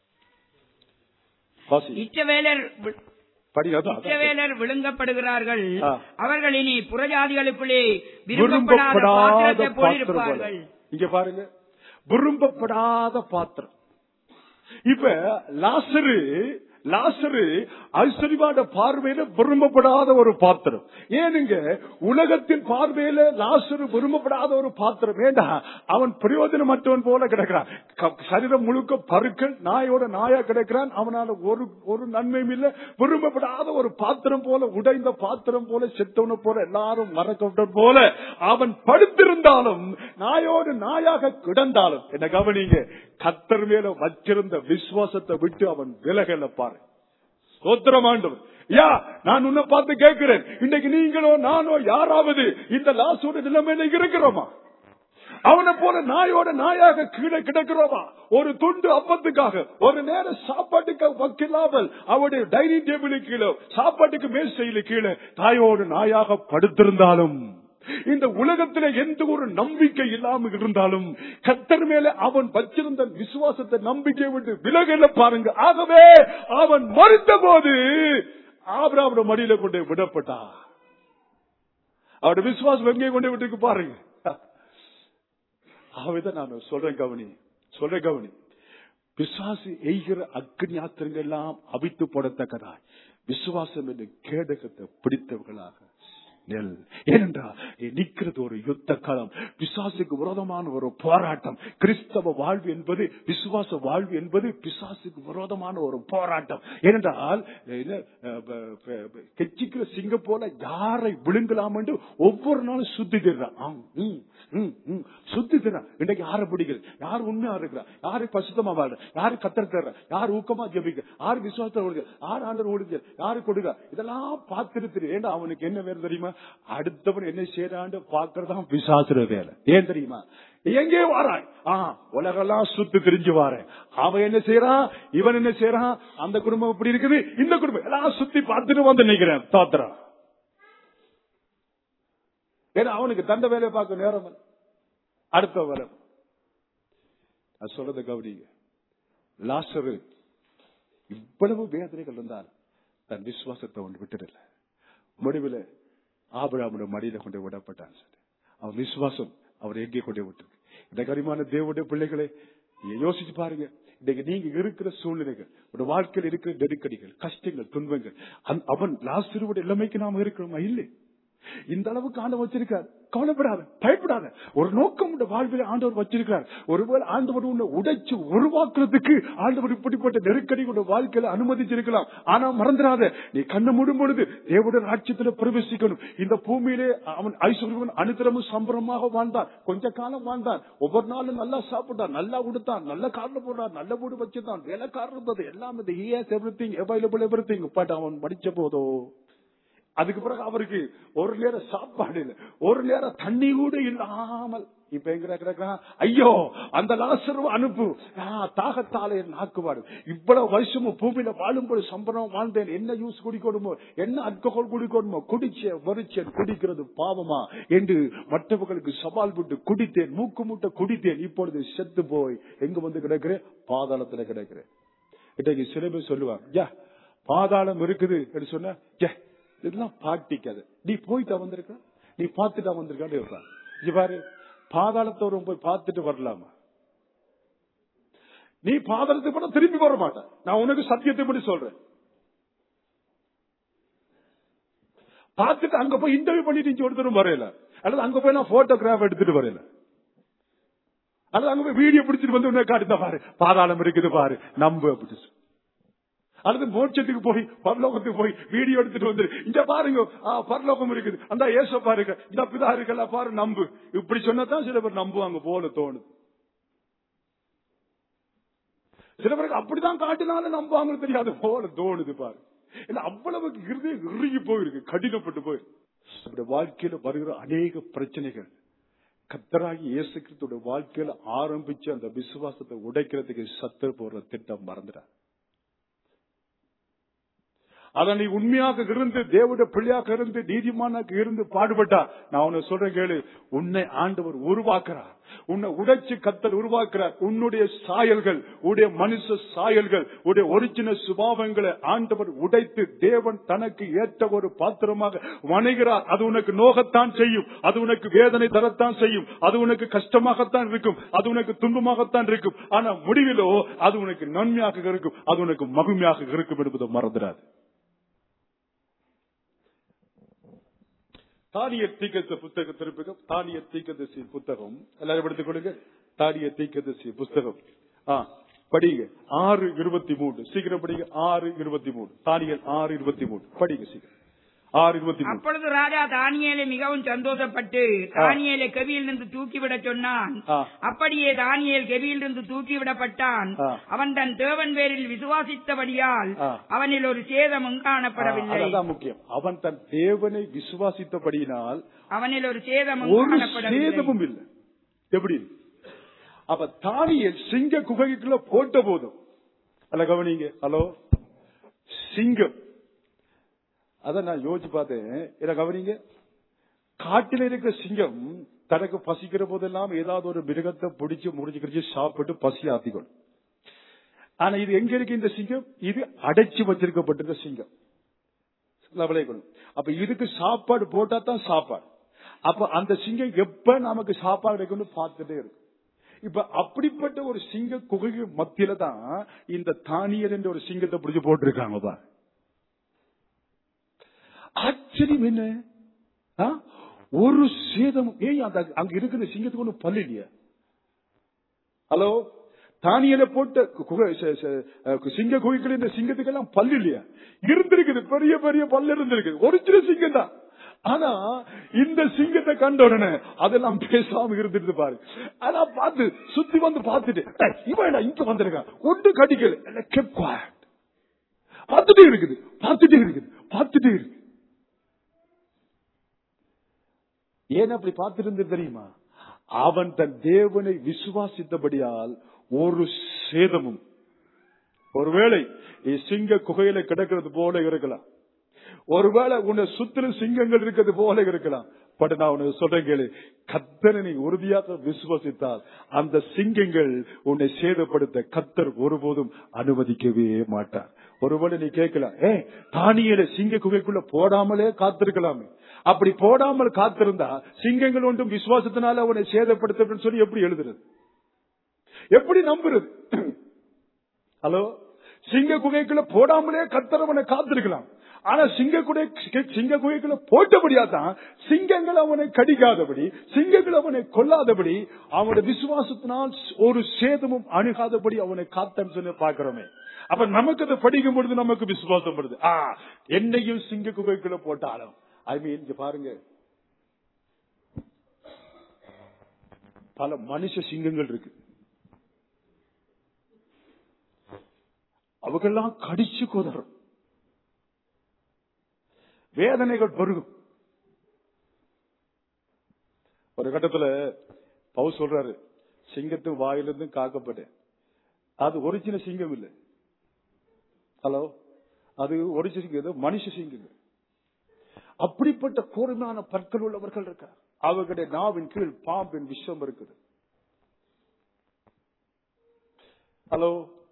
வாசி இச்சவேலர் வி- படிங்க அதான், அதான். இச்சவேலர் விழுங்கப்படுகிறார்கள் ஆ. அவர்கள் இனி புறஜாதிகளுக்குள்ளே விரும்பப்படாத விரும்பப்படாத பாத்திரத்தை பாத்திரம் போல போலிருப்பார்கள் இங்க பாருங்க விரும்பப்படாத பாத்திரம் இப்ப லாசரு லாசரு ஐஸ்வர்யமான பார்வையில விரும்பப்படாத ஒரு பாத்திரம் ஏனுங்க உலகத்தின் பார்வையில லாசரு விரும்பப்படாத ஒரு பாத்திரம் ஏண்டா அவன் பிரயோஜனமற்றவன் போல கிடக்கிறான் க- சரீரம் முழுக்க பருக்கள் நாயோட நாயா கிடக்கிறான் அவனால ஒரு ஒரு நன்மையும் இல்ல விரும்பப்படாத ஒரு பாத்திரம் போல உடைந்த பாத்திரம் போல செத்தவன போல எல்லாரும் மறக்கப்பட்ட போல அவன் படுத்திருந்தாலும் நாயோடு நாயாக கிடந்தாலும் என்ன கவனிங்க கத்தர் மேல வச்சிருந்த விசுவாசத்தை விட்டு அவன் விலகல பாரு சோத்திரம் ஆண்டவர் யா நான் உன்னை பார்த்து கேட்கிறேன் இன்னைக்கு நீங்களோ நானோ யாராவது இந்த லாசோட நிலைமையில இருக்கிறோமா அவனை போல நாயோட நாயாக கீழே கிடக்கிறோமா ஒரு துண்டு அப்பத்துக்காக ஒரு நேரம் சாப்பாட்டுக்கு வக்கில்லாமல் அவருடைய டைனிங் டேபிளுக்கு கீழே சாப்பாட்டுக்கு மேசையில கீழே தாயோடு நாயாக படுத்திருந்தாலும் இந்த உலகத்தில எந்த ஒரு நம்பிக்கை இல்லாமல் இருந்தாலும் கத்தர் மேல அவன் வச்சிருந்த விசுவாசத்தை நம்பிக்கை விட்டு விலகல பாருங்க ஆகவே அவன் மறுத்த போது ஆபராவோட மடியில கொண்டு போய் விடப்பட்டா அவருடைய விசுவாசம் எங்கே கொண்டு விட்டுருக்கு பாருங்க ஆகவேதான் நான் சொல்றேன் கவனி சொல்றேன் கவனி விசுவாசி எய்கிற அக்னி யாத்திரங்கள் எல்லாம் அவித்து போடத்தக்கதாய் விசுவாசம் என்று கேடகத்தை பிடித்தவர்களாக நெல் ஏனென்றால் நீ நிற்கிறது ஒரு யுத்த காலம் பிசாசுக்கு விரோதமான ஒரு போராட்டம் கிறிஸ்தவ வாழ்வு என்பது விசுவாச வாழ்வு என்பது பிசாசுக்கு விரோதமான ஒரு போராட்டம் ஏனென்றால் என்ன, அஹ், ப- ப- ப- கெச்சிக்கிற சிங்க போல யாரை விழுங்கலாம் என்று ஒவ்வொரு நாளும் சுத்தி தர்றான் சுத்தி தர்றான் இன்னைக்கு யாரை பிடிக்கிறது யார் உண்மையா இருக்கிறா யாரு பசுத்தமா வாழ்ற யாரு கத்தர் தர்ற யார் ஊக்கமா ஜெபிக்க யாரு விசுவாசத்தை ஓடுங்க யார் ஆண்டர் ஓடுங்க யாரு கொடுங்க இதெல்லாம் பார்த்துட்டு ஏண்டா அவனுக்கு என்ன வேலை தெரியுமா அடுத்தவன் என்ன செய்யறான்னு பாக்குறதா பிசாசுற வேலை ஏன் தெரியுமா எங்கே வாராய் ஆ உலகெல்லாம் சுத்து திரிஞ்சு வாரேன் அவன் என்ன செய்யறான் இவன் என்ன செய்யறான் அந்த குடும்பம் இப்படி இருக்குது இந்த குடும்பம் எல்லாம் சுத்தி பார்த்துட்டு வந்து நிக்கிறேன் தோத்துறான் ஏன்னா அவனுக்கு தந்த வேலையை பார்க்க நேரம் இல்ல. அடுத்த வேலை நான் சொல்றத கவனிங்க லாசரு இவ்வளவு வேதனைகள் இருந்தால் தன் விசுவாசத்தை ஒன்று விட்டுடல முடிவில் ஆபிரகாமுடைய மடியில கொண்டு விடப்பட்டான் சொல்லி அவன் விசுவாசம் அவர் எங்கே கொண்டு விட்டுருக்கு இந்த கரிமான தேவனுடைய பிள்ளைகளை நீங்க யோசிச்சு பாருங்க இன்னைக்கு நீங்க இருக்கிற சூழ்நிலைகள் ஒரு வாழ்க்கையில் இருக்கிற நெருக்கடிகள் கஷ்டங்கள் துன்பங்கள் அந்த- அவன் லாசருடைய இளமைக்கு நாம இருக்கிறோமா இல்லை இந்த அளவுக்கு ஆண்டவர் வச்சிருக்கார் கவலைப்படாத பயப்படாத ஒரு நோக்கம் உள்ள வாழ்வில் ஆண்டவர் வச்சிருக்கிறார் ஒருவேளை ஆண்டவர் உன்னை உடைச்சு உருவாக்குறதுக்கு ஆண்டவர் இப்படிப்பட்ட நெருக்கடி உள்ள வாழ்க்கையில அனுமதிச்சிருக்கலாம் ஆனா மறந்துடாத நீ கண்ணு மூடும் பொழுது தேவடைய ராட்சியத்துல பிரவேசிக்கணும் இந்த பூமியிலே அவன் ஐஸ்வர்யவன் அனுதிரமும் சம்பரமாக வாழ்ந்தான் கொஞ்ச காலம் வாழ்ந்தான் ஒவ்வொரு நாளும் நல்லா சாப்பிட்டான் நல்லா உடுத்தான் நல்ல காரில் போடுறான் நல்ல வீடு வச்சிருந்தான் வேலைக்காரர் இருந்தது எல்லாம் இந்த everything available everything but அவன் படிச்ச போதோ அதுக்கு பிறகு அவருக்கு ஒரு நேரம் சாப்பாடு இல்லை ஒரு நேரம் தண்ணி கூட இல்லாமல் இப்ப எங்க கிடக்குறான் ஐயோ அந்த லாசரு அனுப்பு ஆ, தாகத்தாலே என் நாக்குவாடு இவ்வளவு வருஷமும் பூமியில வாழும்போது சம்பளம் வாழ்ந்தேன் என்ன யூஸ் குடிக்கணுமோ என்ன அல்கஹால் குடிக்கணுமோ குடிச்சேன் வரிச்சேன் குடிக்கிறது பாவமா என்று மற்றவர்களுக்கு சவால் விட்டு குடித்தேன் மூக்கு மூட்டை குடித்தேன் இப்பொழுது செத்து போய் எங்க வந்து கிடக்கிறேன் பாதாளத்துல கிடக்கிறேன் இன்றைக்கு சில பேர் சொல்லுவாங்க யா பாதாளம் இருக்குது என்று சொன்ன "ச்சே, இதெல்லாம் பாட்டிக்காது நீ போயிட்டா வந்திருக்க நீ பார்த்துட்டா வந்திருக்கான்னு இருப்பான் இங்க பாரு பாதாளத்தோரும் போய் பார்த்துட்டு வரலாமா நீ பாதாளத்துக்கு போனா திரும்பி வர மாட்ட நான் உனக்கு சத்தியத்தை படி சொல்றேன் பார்த்துட்டு அங்க போய் இன்டர்வியூ பண்ணிட்டு இங்க ஒருத்தரும் வரையல அல்லது அங்க போய் நான் போட்டோகிராஃப் எடுத்துட்டு வரையல அல்லது அங்க போய் வீடியோ பிடிச்சிட்டு வந்து உன்னை காட்டுதா பாரு பாதாளம் இருக்குது பாரு நம்பு அப்படி சொல்லு. அல்லது மோட்சத்துக்கு போய் பரலோகத்துக்கு போய் வீடியோ எடுத்துட்டு வந்து இங்க பாருங்க ஆ, பரலோகம் இருக்குது அந்த ஏச பாருங்க இந்த பிதா இருக்கல பாரு நம்பு இப்படி சொன்னதான் சில பேர் நம்புவாங்க போல தோணுது சில பேருக்கு அப்படிதான் காட்டினாலும் நம்புவாங்கன்னு தெரியாது போல தோணுது பாரு இல்ல அவ்வளவு இருதயம் இறுகி போயிருக்கு கடினப்பட்டு போயிருக்கு நம்முடைய வாழ்க்கையில வருகிற அநேக பிரச்சனைகள் கத்தராகி இயேசு கிறிஸ்துவோட வாழ்க்கையில ஆரம்பிச்சு அந்த விசுவாசத்தை உடைக்கிறதுக்கு சத்தர் போடுற திட்டம் மறந்துடார் அத நீ உண்மையாக இருந்து தேவட பிள்ளையாக இருந்து நீதிமானாக இருந்து பாடுபட்டா நான் உன்னை சொல்றேன் கேளு உன்னை ஆண்டவர் உருவாக்குறார் உன்னை உடைச்சு கத்தர் உருவாக்குறார் உன்னுடைய சாயல்கள் உடைய மனுஷ சாயல்கள் உடைய ஒரிஜினல் சுபாவங்களை ஆண்டவர் உடைத்து தேவன் தனக்கு ஏற்ற ஒரு பாத்திரமாக வணைகிறார் அது உனக்கு நோகத்தான் செய்யும் அது உனக்கு வேதனை தரத்தான் செய்யும் அது உனக்கு கஷ்டமாகத்தான் இருக்கும் அது உனக்கு துன்பமாகத்தான் இருக்கும் ஆனா முடிவிலோ அது உனக்கு நன்மையாக இருக்கும் அது உனக்கு மகிமையாக இருக்கும் என்பதை மறந்துடாது தானிய தீக்கத்த புத்தகம் திருப்புகம் தானிய தீக்கதசி புத்தகம் எல்லாரும் எடுத்துக் கொடுங்க தானிய தீக்கதசி புஸ்தகம் ஆ படிங்க ஆறு இருபத்தி மூணு சீக்கிரம் படிங்க ஆறு இருபத்தி மூணு தானியல் ஆறு இருபத்தி மூணு படிங்க சீக்கிரம் ஆறு இருபத்தி மூணு அப்பொழுது ராஜா தானியேலை மிகவும் சந்தோஷப்பட்டு தானியேலை கெபியில் இருந்து தூக்கிவிடச் சொன்னான் ஆ. அப்படியே தானியேல் கெபியில் இருந்து தூக்கிவிடப்பட்டான் ஆ. அவன் தன் தேவன் பேரில் விசுவாசித்தபடியால் ஆ. அவனில் ஒரு சேதமும் காணப்படவில்லை அதான் முக்கியம் அவன் தன் தேவனை விசுவாசித்தபடியினால் அவனில் ஒரு சேதமும் ஒரு காணப்படவில்லை சேதமும் இல்லை எப்படி அப்ப தானியல் சிங்க குகைக்குள்ள போட்ட போதும் அல்ல கவனிங்க ஹலோ சிங்கம் அத நான் யோசிச்சு பார்த்தேன் இத கவனிங்க காட்டில இருக்கிற சிங்கம் தனக்கு பசிக்கிற போதெல்லாம் ஏதாவது ஒரு மிருகத்தை பிடிச்சு முடிச்சு கிடிச்சு சாப்பிட்டு பசி ஆத்திக்கொள்ளும் ஆனா இது எங்க இருக்கு இந்த சிங்கம் இது அடைச்சு வச்சிருக்கப்பட்டிருக்க சிங்கம் லவலைக்கணும் அப்ப இதுக்கு சாப்பாடு போட்டா தான் சாப்பாடு அப்ப அந்த சிங்கம் எப்ப நமக்கு சாப்பாடு கிடைக்கும்னு பார்த்துட்டே இருக்கும் இப்ப அப்படிப்பட்ட ஒரு சிங்க குகைக்கு மத்தியில தான் இந்த தானியல் என்ற ஒரு சிங்கத்தை பிடிச்சு போட்டிருக்காங்க பா ஆச்சரியம் என்ன ஆ? ஒரு சேதம் ஏன் அந்த அங்க இருக்கிற சிங்கத்துக்கு ஒண்ணு பல்லு இல்லையா ஹலோ தானியல போட்ட குகை ச- ச- அஹ் சிங்க குகைகள் இந்த சிங்கத்துக்கெல்லாம் பல்லு இல்லையா இருந்திருக்குது பெரிய பெரிய பல்லு இருந்திருக்கு ஒரு சின்ன சிங்கம் தான் ஆனா இந்த சிங்கத்தை கண்ட உடனே அதெல்லாம் பேசாம இருந்துட்டு பாரு ஆனா பார்த்து சுத்தி வந்து பார்த்துட்டு "டேய், இவன் என்ன இங்க வந்திருக்கான் ஒன்று கடிக்கல எல்லாம் kept quiet. பார்த்துட்டே இருக்குது பார்த்துட்டே இருக்குது பார்த்துட்டே இருக்கு ஏன் அப்படி பார்த்திருந்து தெரியுமா அவன் தன் தேவனை விசுவாசித்தபடியால் ஒரு சேதமும் ஒருவேளை நீ சிங்க குகையில கிடக்கிறது போல இருக்கலாம் ஒருவேளை உன்னை சுத்திலும் சிங்கங்கள் இருக்கிறது போல இருக்கலாம் பட் நான் உனக்கு சொல்றேன் கேளு கத்தனை நீ உறுதியாக விசுவாசித்தால் அந்த சிங்கங்கள் உன்னை சேதப்படுத்த கத்தர் ஒருபோதும் அனுமதிக்கவே மாட்டார் ஒருவேளை நீ கேட்கலாம் ஏ தானியல சிங்க குகைக்குள்ள போடாமலே காத்திருக்கலாமே அப்படி போடாமல் காத்திருந்தா சிங்கங்கள் ஒன்றும் விசுவாசத்தினால அவனை சேதப்படுத்த சொல்லி எப்படி எழுதுறது எப்படி நம்புறது ஹலோ சிங்க குகைக்குள்ள போடாமலே கத்தரவனை காத்திருக்கலாம் ஆனா சிங்க கூட சிங்க குகைக்குள்ள போட்டபடியா தான் சிங்கங்கள் அவனை கடிக்காதபடி சிங்கங்கள் அவனை கொல்லாதபடி அவனுடைய விசுவாசத்தினால் ஒரு சேதமும் அணுகாதபடி அவனை காத்தன்னு சொல்லி பார்க்கிறோமே அப்ப நமக்கு அதை படிக்கும் பொழுது நமக்கு விசுவாசம் வருது ஆ என்னையும் சிங்க குகைக்குள்ள போட்டாலும் ஐ மீன் இங்க பாருங்க பல மனுஷ சிங்கங்கள் இருக்கு அவங்கெல்லாம் கடிச்சு கொதறும் வேதனைகள் பெருகும் ஒரு கட்டத்துல பவு சொல்றாரு சிங்கத்து வாயிலிருந்து காக்கப்பட்டேன் அது ஒரிஜினல் சிங்கம் இல்லை ஹலோ அது ஒரிஜினல் சிங்கம் இது மனுஷ சிங்கம் அப்படிப்பட்ட கூர்மையான பற்கள் உள்ளவர்கள் இருக்கார் அவர்களுடைய நாவின் கீழ் பாம்பின் விஷம் இருக்குது ஹலோ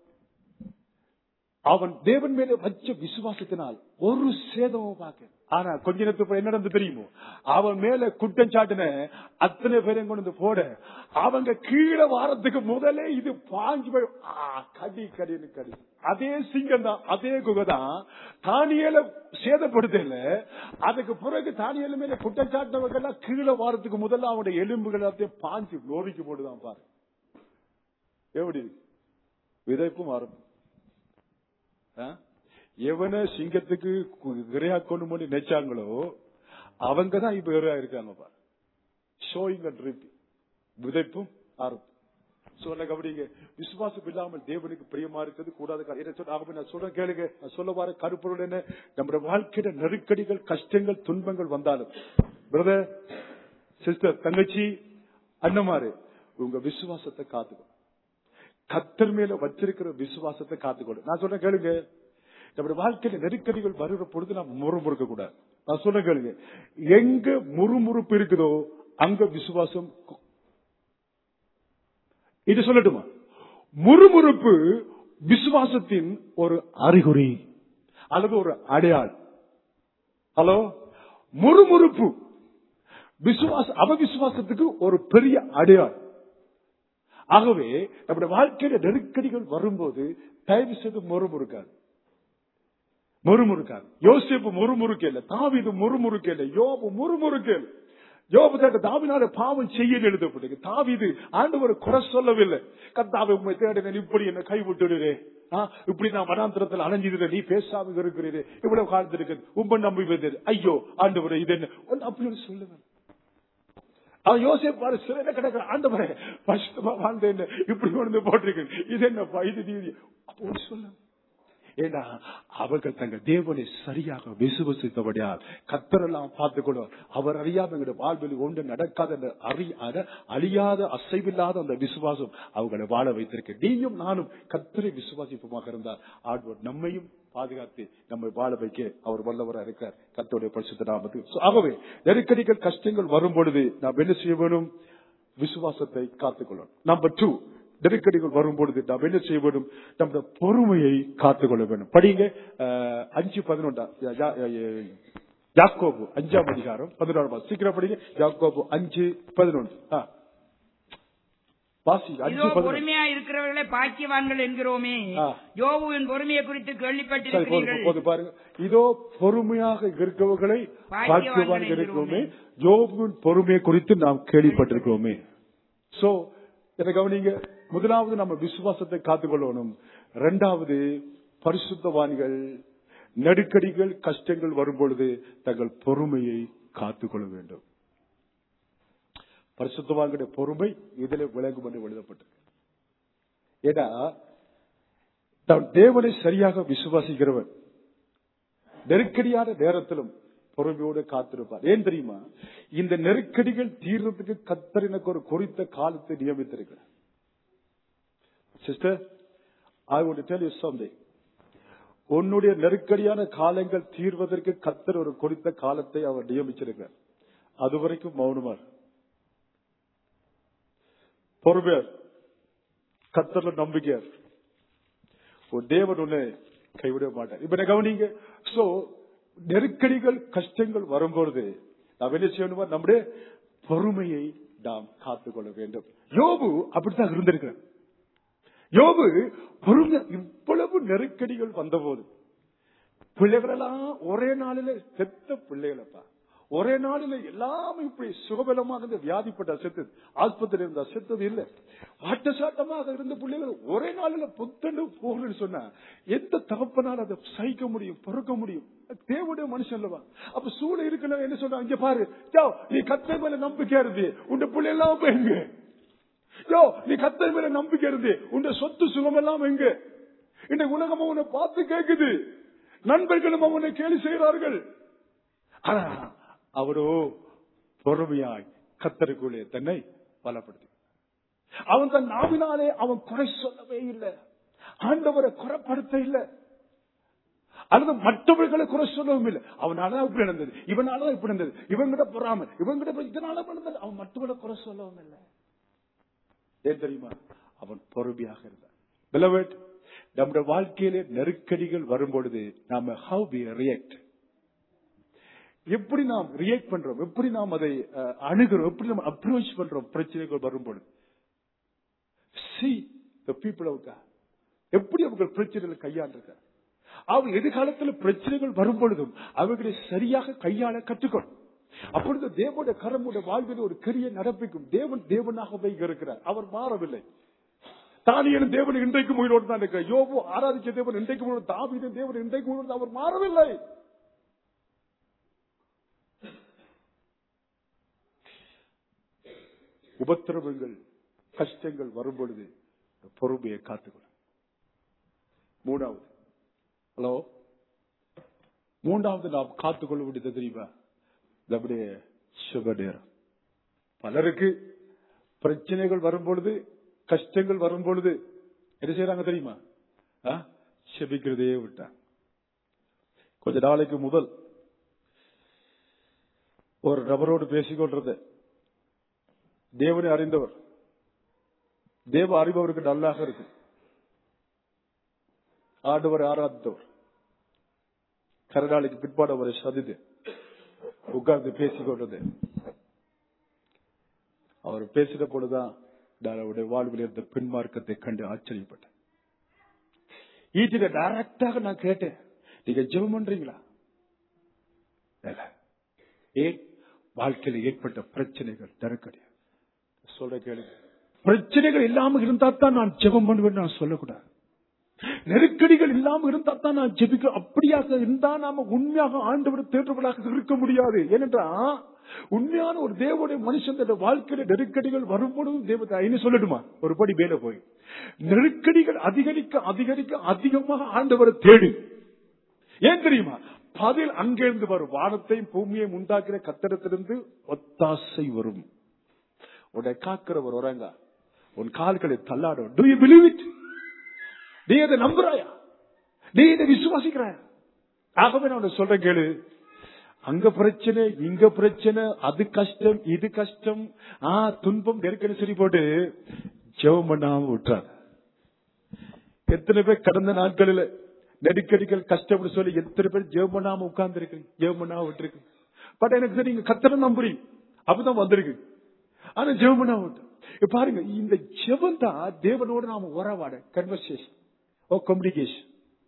அவன் தேவன் மேல வச்ச விசுவாசத்தினால் ஒரு சேதமும் பார்க்க ஆனா கொஞ்ச நேரத்துக்கு என்ன நடந்து தெரியுமோ அவன் மேல குற்றம் சாட்டின அத்தனை பேரையும் கொண்டு வந்து போட அவங்க கீழே வாரத்துக்கு முதலே இது பாஞ்சு போய் ஆ, கடி கடின்னு கடி அதே சிங்கம் தான் அதே குகை தான் தானியல சேதப்படுத்தல அதுக்கு பிறகு தானியல மேல குற்றம் சாட்டினவங்க எல்லாம் கீழே வாரத்துக்கு முதல்ல அவனுடைய எலும்புகள் எல்லாத்தையும் பாஞ்சு நோவிக்கு போட்டுதான் பாரு எப்படி விதைப்பும் மாறும் ஆ? எவன சிங்கத்துக்கு இரையா கொண்டு போய் நினைச்சாங்களோ அவங்க தான் இப்ப இரையா இருக்காங்க பாரு ஷோயிங் அண்ட் ரிப்பி விதைப்பும் அறுப்பும் சொல்ல கபடிங்க விசுவாசம் இல்லாமல் தேவனுக்கு பிரியமா இருக்கிறது கூடாது காரியம். என்ன சொல்ல- ஆகவே நான் சொல்றேன் கேளுங்க நான் சொல்ல வர கருப்பொருள் என்ன நம்முடைய வாழ்க்கையில நெருக்கடிகள் கஷ்டங்கள் துன்பங்கள் வந்தாலும் பிரதர் சிஸ்டர் தங்கச்சி அண்ணமாரு உங்க விசுவாசத்தை காத்துக்கணும் கத்தர் மேல வச்சிருக்கிற விசுவாசத்தை காத்துக்கொடு நான் சொல்றேன் கேளுங்க நம்முடைய வாழ்க்கையில நெருக்கடிகள் வருகிற பொழுது நாம் முறுமுறுக்க கூடாது நான் சொல்றேன் கேளுங்க எங்க முறுமுறுப்பு இருக்குதோ அங்க விசுவாசம் கு- இது சொல்லட்டுமா முறுமுறுப்பு விசுவாசத்தின் ஒரு அறிகுறி அல்லது ஒரு அடையாள் ஹலோ முறுமுறுப்பு விசுவாச அவவிசுவாசத்துக்கு ஒரு பெரிய அடையாள் ஆகவே நம்முடைய வாழ்க்கையில நெருக்கடிகள் வரும்போது தயவு செய்து முறுமுறுக்காது முறுமுறுக்காது யோசிப்பு முறுமுறுக்க இல்ல தாவிது முறுமுறுக்க இல்ல யோபு முறுமுறுக்க இல்ல யோபு தட்ட தாவினால பாவம் செய்ய எழுதப்பட்டது தாவிது ஆண்டவர் குறை சொல்லவில்லை கத்தாவை உண்மை தேடுங்க இப்படி என்ன கை விட்டுடுறே ஆ, இப்படி நான் வனாந்திரத்தில் அலைஞ்சிருக்க நீ பேசாம இருக்கிறீரு இவ்வளவு காலத்து இருக்கு உண்மை நம்பி வந்தது ஐயோ ஆண்டவரே இது என்ன ஒண்ணு அப்படி ஒண்ணு சொல்லுவேன் அவன் யோசிப்பாரு சிறையில கிடக்கிற ஆண்டவரே பரிசுத்தமா வாழ்ந்த என்ன இப்படி கொண்டு போட்டிருக்கு இது என்னப்பா இது நீதி அப்போ சொல்ல ஏன்னா அவர்கள் தங்கள் தேவனை சரியாக விசுவசித்தபடியால் கத்தரெல்லாம் பார்த்துக்கொள்வார் அவர் அறியாத எங்களுடைய வாழ்வில் ஒன்று நடக்காத அந்த அறி- அட- அழியாத அசைவில்லாத அந்த விசுவாசம் அவர்களை வாழ வைத்திருக்கு நீயும் நானும் கத்தரை விசுவாசிப்பமாக இருந்தால் ஆண்டவர் நம்மையும் பாதுகாத்து நம்மை வாழ வைக்க அவர் வல்லவராக இருக்கார் கத்தோடைய பரிசுத்த நாமத்துக்கு So, ஆகவே நெருக்கடிகள் கஷ்டங்கள் வரும் பொழுது நாம் என்ன செய்ய வேணும் விசுவாசத்தை காத்துக்கொள்ளணும் நம்பர் டூ நெருக்கடிகள் வரும் பொழுது நாம் என்ன செய்ய வேண்டும் நம்முடைய பொறுமையை காத்துக்கொள்ள வேண்டும் படிங்க அஹ், அஞ்சு பதினொன்றா யா- யா- யா- யாக்கோபு அஞ்சாம் அதிகாரம் பதினோராம் சீக்கிரம் படிங்க யாக்கோபு அஞ்சு பதினொன்று ஆ. வாசி அஞ்சு இதோ பதினொன்று பொறுமையா இருக்கிறவர்களை பாக்கியவான்கள் என்கிறோமே ஆ. யோபுவின் பொறுமையை குறித்து சரி, போதும், கேள்விப்பட்டிருக்கிறீர்கள் போதும், பாருங்க இதோ பொறுமையாக இருக்கிறவர்களை பாக்கியவான்கள் பாக்கியவான்கள் இருக்கிறோமே யோபுவின் பொறுமையை குறித்து நாம் கேள்விப்பட்டிருக்கிறோமே சோ இதை கவனிங்க முதலாவது நம்ம விசுவாசத்தை காத்துக்கொள்ளணும் இரண்டாவது பரிசுத்தவான்கள் நெருக்கடிகள் கஷ்டங்கள் வரும் பொழுது தங்கள் பொறுமையை காத்துக்கொள்ள வேண்டும் பரிசுத்தவான்களுடைய பொறுமை இதில் விளங்கும் என்று எழுதப்பட்டிருக்கு ஏன்னா தன் தேவனை சரியாக விசுவாசிக்கிறவன் நெருக்கடியான நேரத்திலும் பொறுமையோடு காத்திருப்பார் ஏன் தெரியுமா இந்த நெருக்கடிகள் தீர்றதுக்கு கத்தர் எனக்கு ஒரு குறித்த காலத்தை நியமித்திருக்கிறார் sister I would tell you something உன்னுடைய நெருக்கடியான காலங்கள் தீர்வதற்கு கத்தர் ஒரு குறித்த காலத்தை அவர் நியமிச்சிருக்கிறார் அது வரைக்கும் மௌனமார் பொறுமையார் கத்தர்ல நம்பிக்கையார் உன் தேவன் உன்னை கைவிட மாட்டார் இப்ப என்ன கவனிங்க சோ நெருக்கடிகள் கஷ்டங்கள் வரும்பொழுது நாம் என்ன செய்யணுமா நம்முடைய பொறுமையை நாம் காத்துக்கொள்ள வேண்டும் யோபு அப்படித்தான் இருந்திருக்கிறார் யோபு பொறுமை இவ்வளவு நெருக்கடிகள் வந்தபோது பிள்ளைகளெல்லாம் ஒரே நாளில செத்த பிள்ளைகளப்பா ஒரே நாளில எல்லாமே இப்படி சுகபலமாக இருந்து வியாதிப்பட்ட செத்து ஆஸ்பத்திரி இருந்தா செத்தது இல்ல வாட்டசாட்டமாக இருந்த பிள்ளைகள் ஒரே நாளில புத்தண்டு போகணும்னு சொன்னா எந்த தகப்பனால் அதை சகிக்க முடியும் பொறுக்க முடியும் தேவனுடைய மனுஷன் அல்லவா அப்ப சூழ இருக்கல என்ன சொல்றாங்க இங்க பாரு யோ, நீ கத்தை மேல நம்பிக்கை இருந்து உன் பிள்ளை எல்லாம் இப்ப எங்க யோ நீ கத்தை மேல நம்பிக்கை இருந்து உன் சொத்து சுகம் எல்லாம் எங்க இந்த உலகம் அவனை பார்த்து கேக்குது நண்பர்களும் அவனை கேலி செய்கிறார்கள் ஆனா அவரோ பொறுமையாய் கத்தருக்குள்ளே தன்னை பலப்படுத்தி அவன் தன் நாவினாலே அவன் குறை சொல்லவே இல்லை ஆண்டவரை குறைப்படுத்த இல்லை அல்லது மற்றவர்களை குறை சொல்லவும் இல்லை அவனால இப்படி நடந்தது இவனால இப்படி நடந்தது இவங்கிட்ட பொறாம இவங்கிட்ட பொ- இதனால இப்படி நடந்தது அவன் மற்றவர்களை குறை சொல்லவும் இல்லை ஏன் தெரியுமா அவன் பொறுமையாக இருந்தான் Beloved, நம்முடைய வாழ்க்கையிலே நெருக்கடிகள் வரும்பொழுது நாம ஹவு வி ரியாக்ட் எப்படி நாம் ரியாக்ட் பண்றோம் எப்படி நாம் அதை அஹ், அணுகிறோம் எப்படி நாம் அப்ரோச் பண்றோம் பிரச்சனைகள் வரும்பொழுது see the people of God எப்படி அவர்கள் பிரச்சனைகளை கையாண்டிருக்கார் அவர் எதிர்காலத்தில் பிரச்சனைகள் வரும் பொழுதும் அவர்களை சரியாக கையாள கற்றுக்கணும் அப்பொழுது தேவனுடைய கரமுடைய வாழ்வில் ஒரு பெரிய நடப்பிக்கும் தேவன் தேவனாகவே இருக்கிறார் அவர் மாறவில்லை தானியனும் தேவன் இன்றைக்கு உயிரோடு தான் இருக்கிறார் யோபு ஆராதிச்ச தேவன் இன்றைக்கு உயிரோடு தாவீதும் தேவன் இன்றைக்கு உயிரோடு அவர் மாறவில்லை உபத்திரவங்கள் கஷ்டங்கள் வரும் பொழுது பொறுமையை காத்துக்கொள்ளும் மூணாவது ஹலோ மூன்றாவது நாம் காத்துக்கொள்ள வேண்டியது தெரியுமா நம்முடைய சுப நேரம் பலருக்கு பிரச்சனைகள் வரும் பொழுது கஷ்டங்கள் வரும் பொழுது என்ன செய்யறாங்க தெரியுமா ஆ? செபிக்கிறதே விட்டாங்க கொஞ்ச நாளைக்கு முதல் ஒரு நபரோடு பேசிக்கொண்டிருந்த தேவனை அறிந்தவர் தேவ அறிபவருக்கு நல்லாக இருக்கு ஆண்டவர் ஆராதித்தவர் கரநாளைக்கு பிற்பாடு அவரை சதிது உட்கார்ந்து பேசிக் கொண்டது அவர் பேசின பொழுதுதான் நான் அவருடைய வாழ்வில் இருந்த பின்மார்க்கத்தை கண்டு ஆச்சரியப்பட்டேன் ஈட்டில டைரக்டாக நான் கேட்டேன் நீங்க ஜெபம் பண்றீங்களா இல்ல. ஏன் வாழ்க்கையில் ஏற்பட்ட பிரச்சனைகள் நெருக்கடி சொல்ற கேளுங்க பிரச்சனைகள் இல்லாம இருந்தா தான் நான் ஜெபம் பண்ணுவேன் நான் சொல்லக்கூடாது நெருக்கடிகள் இல்லாம இருந்தா தான் நான் ஜெபிக்க அப்படியாக இருந்தா நாம உண்மையாக ஆண்டவர் தேர்ந்தவர்களாக இருக்க முடியாது ஏனென்றா உண்மையான ஒரு தேவனுடைய மனுஷன் தன்னுடைய வாழ்க்கையில நெருக்கடிகள் வரும்பொழுது தேவத்தை என்ன சொல்லட்டுமா ஒரு படி மேல போய் நெருக்கடிகள் அதிகரிக்க அதிகரிக்க அதிகமாக ஆண்டவரை தேடு ஏன் தெரியுமா பதில் அங்கிருந்து வரும் வானத்தையும் பூமியையும் உண்டாக்குற கத்தடத்திலிருந்து ஒத்தாசை வரும் உன்னை காக்கிறவர் உறங்க உன் கால்களை தள்ளாடும் டு யூ பிலீவ் இட் நீ அதை நம்புறாயா நீ இதை விசுவாசிக்கிறாயா ஆகவே நான் உனக்கு சொல்றேன் கேளு அங்க பிரச்சனை இங்க பிரச்சனை அது கஷ்டம் இது கஷ்டம் ஆ துன்பம் நெருக்கடி சரி போட்டு ஜெபம் பண்ணாம விட்டுறாங்க எத்தனை பேர் கடந்த நாட்களில் நெருக்கடிகள் கஷ்டம்னு சொல்லி எத்தனை பேர் ஜெபம் பண்ணாம உட்கார்ந்து இருக்கு ஜெபம் பண்ணாம விட்டுருக்கு பட் எனக்கு சரி நீங்க கத்தனை நம்புறீங்க அப்பதான் வந்திருக்கு ஆனா ஜெபம் பண்ணாம விட்டு இப்ப பாருங்க இந்த ஜெபம் தான் தேவனோட நாம உறவாட கன்வர்சேஷன் ஓ கம்யூனிகேஷன்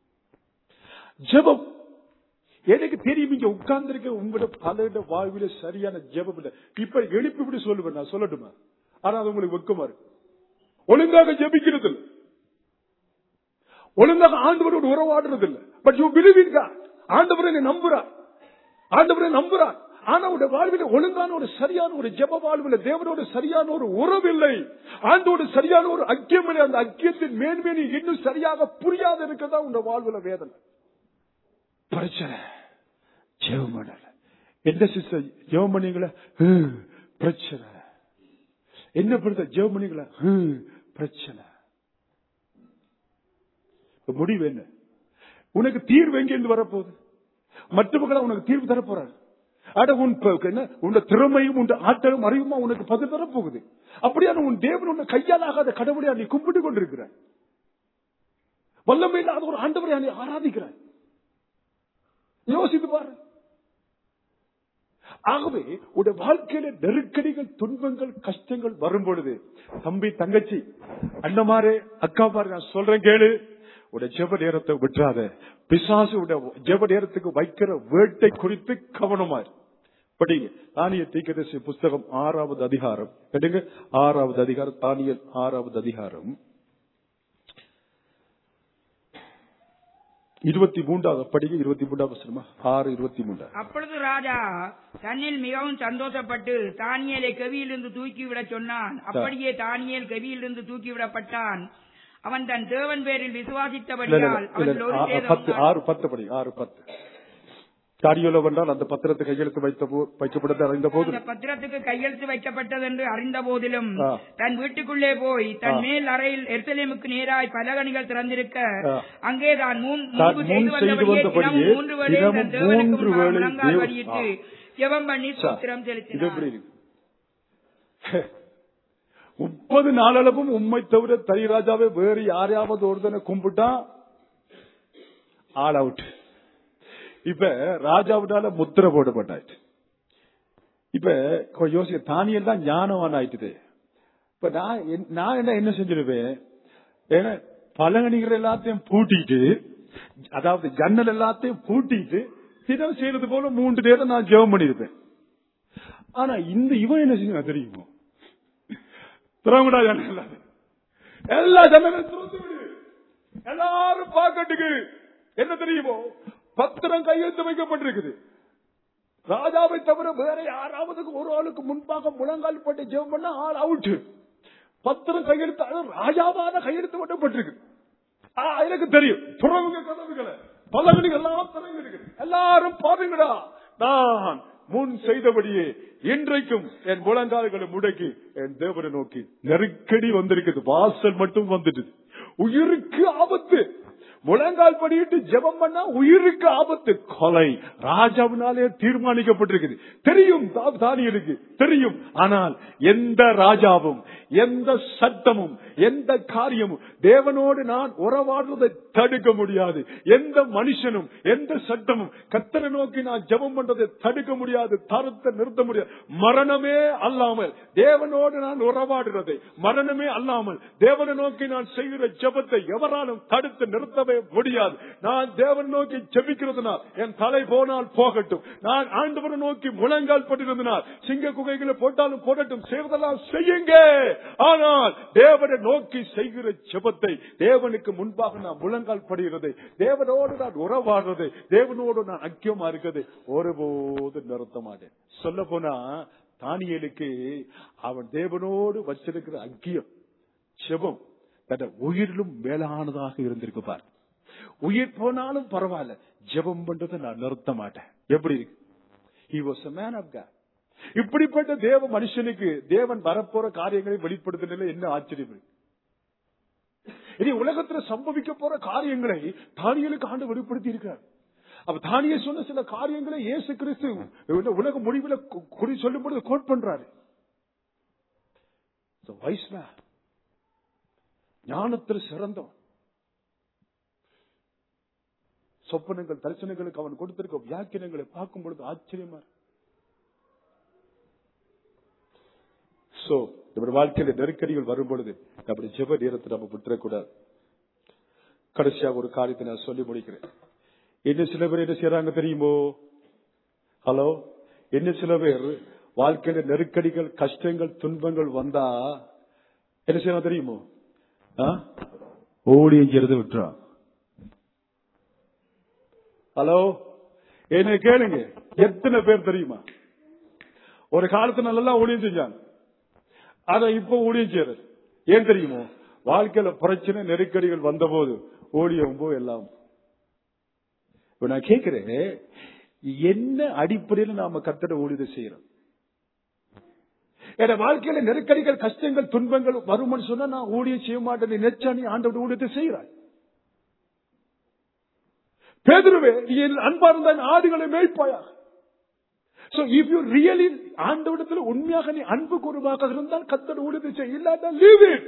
ஜெபம் எனக்கு தெரியும் இங்க உட்கார்ந்து இருக்க உங்களோட பல வாழ்வில சரியான ஜெபம் இல்ல இப்ப எழுப்பி விட்டு சொல்லுவேன் நான் சொல்லட்டுமா ஆனா அது உங்களுக்கு வெக்கமா இருக்கு ஒழுங்காக ஜெபிக்கிறது இல்ல ஒழுங்காக ஆண்டவரோடு உறவாடுறது இல்ல but you believe in God ஆண்டவரை நீ நம்புறார் ஆண்டவரை நம்புறார் ஆனா உடைய வாழ்வில் ஒழுங்கான ஒரு சரியான ஒரு ஜெப வாழ்வில் தேவனோடு சரியான ஒரு உறவு இல்லை ஆண்டோடு சரியான ஒரு ஐக்கியம் இல்லை அந்த ஐக்கியத்தின் மேன்மை நீ இன்னும் சரியாக புரியாத இருக்கதா உங்க வாழ்வுல வேதனை பிரச்சனை ஜெபம் பண்ணல எந்த சிஸ்டர் ஜெபம் பண்ணீங்களா ஹம், பிரச்சனை என்ன பிரதர் ஜெபம் பண்ணீங்களா ஹம், பிரச்சனை இப்ப முடிவு என்ன உனக்கு தீர்வு எங்க இருந்து வரப்போகுது மற்றவங்கள உனக்கு தீர்வு தரப்போறாரு அட உன் ப- என்ன உன் திறமையும் உன் ஆற்றலும் அறிவுமா உனக்கு பதில் தரப்போகுது அப்படியான உன் தேவன் உன்னை கையால் ஆகாத கடவுளையா நீ கும்பிட்டு கொண்டிருக்கிறாய் வல்லமை இல்லாத ஒரு ஆண்டவரை நீ ஆராதிக்கிறாய் யோசித்து பாரு ஆகவே உடைய வாழ்க்கையில நெருக்கடிகள் துன்பங்கள் கஷ்டங்கள் வரும் பொழுது தம்பி தங்கச்சி அண்ணமாரே அக்கா பாரு நான் சொல்றேன் கேளு உடைய ஜெப நேரத்தை விட்டுறாத பிசாசு உடைய ஜெப நேரத்துக்கு வைக்கிற வேட்டை குறித்து கவனமாரு படிங்க தானிய தீக்கதரிசி புஸ்தகம் ஆறாவது அதிகாரம் எடுங்க ஆறாவது அதிகாரம் தானியல் ஆறாவது அதிகாரம் இருபத்தி மூன்றாவது படிங்க இருபத்தி மூன்றாவது வசனமா ஆறு இருபத்தி மூன்றா அப்பொழுது ராஜா தன்னில் மிகவும் சந்தோஷப்பட்டு தானியேலை கவியிலிருந்து தூக்கிவிடச் சொன்னான் அப்படியே தானியேல் கவியிலிருந்து தூக்கிவிடப்பட்டான் அவன் தன் தேவன் பேரில் இல்ல, இல்ல, விசுவாசித்தபடியால் இல்ல, அவன் ஒரு ஆ- சேதமும் பத்து ஆறு பத்து படி ஆறு பத்து காரியோல வந்தால் அந்த பத்திரத்தை கையெழுத்து வைத்த போ- வைக்கப்பட்டது அறிந்த போது அந்த பத்திரத்துக்கு கையெழுத்து வைக்கப்பட்டது என்று அறிந்த போதிலும் ஆ. தன் வீட்டுக்குள்ளே போய் தன் ஆ. மேல் அறையில் எருசலேமுக்கு நேராய் பலகணிகள் திறந்திருக்க ஆ. அங்கே தான் மூன்- தான் முன்பு முன் செய்து செய்து வந்தபடியே வந்தபடியே தினமும் மூன்று வேளை தினமும் தன் தேவனுக்கு மூன்று முன்பாக வேளை முழங்கால் தேவ- படியிட்டு ஆ. ஜெபம் பண்ணி சார், சூத்திரம் இது செலுத்தினார் எப்படி இருக்கு முப்பது நாளளவும் உண்மை தவிர தரிராஜாவே வேறு யாரையாவது ஒருத்தனை கும்பிட்டா ஆல் அவுட் இப்ப ராஜாவினால முத்திரை போடப்பட்டாச்சு இப்ப கொஞ்சம் யோசிக்க தானியல் தான் ஞானவான் ஆயிட்டுது இப்ப நான் என்- நான் என்ன என்ன செஞ்சிருப்பேன் ஏன்னா பலகணிகள் எல்லாத்தையும் பூட்டிட்டு அதாவது ஜன்னல் எல்லாத்தையும் பூட்டிட்டு தினம் செய்யறது போல மூன்று நேரம் நான் ஜெபம் பண்ணிருப்பேன் ஆனா இந்த இவன் என்ன செஞ்சா தெரியுமோ திறமுடா ஜன்னல் எல்லாத்தையும். எல்லா ஜன்னலும் திறந்து விடு எல்லாரும் பாக்கட்டுக்கு என்ன தெரியுமோ பத்திரம் கையெழுத்து வைக்கப்பட்டிருக்குது ராஜாவை தவிர வேற யாராவது ஒரு ஆளுக்கு முன்பாக முழங்கால் போட்டு ஜெபம் பண்ண ஆள் அவுட் பத்திரம் கையெழுத்து அது ராஜாவான கையெழுத்து மட்டும் ஆ, எனக்கு தெரியும் துறவுங்க கதவுகளை பலகணிகள் எல்லாம் திறந்து இருக்குது எல்லாரும் பாருங்கடா நான் முன் செய்தபடியே இன்றைக்கும் என் முழங்கால்களை முடக்கி என் தேவனை நோக்கி நெருக்கடி வந்திருக்குது வாசல் மட்டும் வந்துட்டு உயிருக்கு ஆபத்து முழங்கால் படியிட்டு ஜெபம் பண்ணா உயிருக்கு ஆபத்து கொலை ராஜாவினாலே தீர்மானிக்கப்பட்டிருக்குது தெரியும் தா- தானியலுக்கு தெரியும் ஆனால் எந்த ராஜாவும் எந்த சட்டமும் எந்த காரியமும் தேவனோடு நான் உறவாடுவதை தடுக்க முடியாது எந்த மனுஷனும் எந்த சட்டமும் கத்தரை நோக்கி நான் ஜெபம் பண்றதை தடுக்க முடியாது தரத்தை நிறுத்த முடியாது மரணமே அல்லாமல் தேவனோடு நான் உறவாடுறதை மரணமே அல்லாமல் தேவனை நோக்கி நான் செய்கிற ஜெபத்தை எவராலும் தடுத்து நிறுத்தவே முடியாது நான் தேவன் நோக்கி ஜெபிக்கிறதுனால் என் தலை போனால் போகட்டும் நான் ஆண்டவரை நோக்கி முழங்கால் பட்டிருந்தனால் சிங்க குகைகளை போட்டாலும் போடட்டும் செய்வதெல்லாம் செய்யுங்க ஆனால் தேவனை நோக்கி செய்கிற ஜெபத்தை தேவனுக்கு முன்பாக நான் முழங்கால் படுகிறதை தேவனோடு நான் உறவாடுறதை தேவனோடு நான் ஐக்கியமா இருக்கிறது ஒருபோது நிறுத்த மாட்டேன் சொல்ல போனா தானியலுக்கு அவன் தேவனோடு வச்சிருக்கிற ஐக்கியம் ஜெபம் தன் உயிரிலும் மேலானதாக இருந்திருக்கு பார் உயிர் போனாலும் பரவாயில்ல ஜெபம் பண்றதை நான் நிறுத்த மாட்டேன் எப்படி இருக்கு he was a man of God இப்படிப்பட்ட தேவ மனுஷனுக்கு தேவன் வரப்போற காரியங்களை வெளிப்படுத்தின என்ன ஆச்சரியம் இருக்கு இனி உலகத்துல சம்பவிக்க போற காரியங்களை தானியலுக்கு ஆண்டு வெளிப்படுத்தி இருக்கிறார் அப்ப தானிய சொன்ன சில காரியங்களை இயேசு கிறிஸ்து இந்த உலக முடிவுல கு- குறி சொல்லும் பொழுது கோட் பண்றாரு The wise man. ஞானத்தில் சிறந்தவன் சொப்பனங்கள் தரிசனங்களுக்கு அவன் கொடுத்திருக்க வியாக்கியங்களை பார்க்கும் பொழுது ஆச்சரியமா இருக்கு. சோ நம்முடைய வாழ்க்கையில நெருக்கடிகள் வரும் பொழுது நம்முடைய ஜெப நேரத்தை நம்ம விட்டுறக்கூடாது கடைசியா ஒரு காரியத்தை நான் சொல்லி முடிக்கிறேன் என்ன சில பேர் என்ன செய்யறாங்க தெரியுமோ ஹலோ என்ன சில பேர் வாழ்க்கையில நெருக்கடிகள் கஷ்டங்கள் துன்பங்கள் வந்தா என்ன செய்யணும் தெரியுமோ ஆ? ஓடி எங்கிறது விட்டுறான் ஹலோ என்ன கேளுங்க எத்தனை பேர் தெரியுமா ஒரு காலத்துல நல்லா ஊழியம் செஞ்சாங்க அத இப்ப ஊழியம் செய்யறது ஏன் தெரியுமோ வாழ்க்கையில பிரச்சனை நெருக்கடிகள் வந்தபோது ஓடியம் போ எல்லாம் இப்ப நான் கேட்கிறேன் என்ன அடிப்படையில் நாம கத்தட ஊழியத்தை செய்யறோம் என் வாழ்க்கையில நெருக்கடிகள் கஷ்டங்கள் துன்பங்கள் வரும்னு சொன்னா நான் ஊழியம் செய்ய மாட்டேன் நினைச்சா நீ ஆண்டோட ஊழியத்தை செய்யறாய் பேதுருவே நீ என் அன்பா இருந்தா என் ஆடுகளை மேய்ப்பாயா சோ இஃப் யூ ரியலி ஆண்டவிடத்துல உண்மையாக நீ அன்பு கூறுவாக இருந்தால் கத்தட ஊழியத்தை செய்ய இல்லாத லீவ் இட்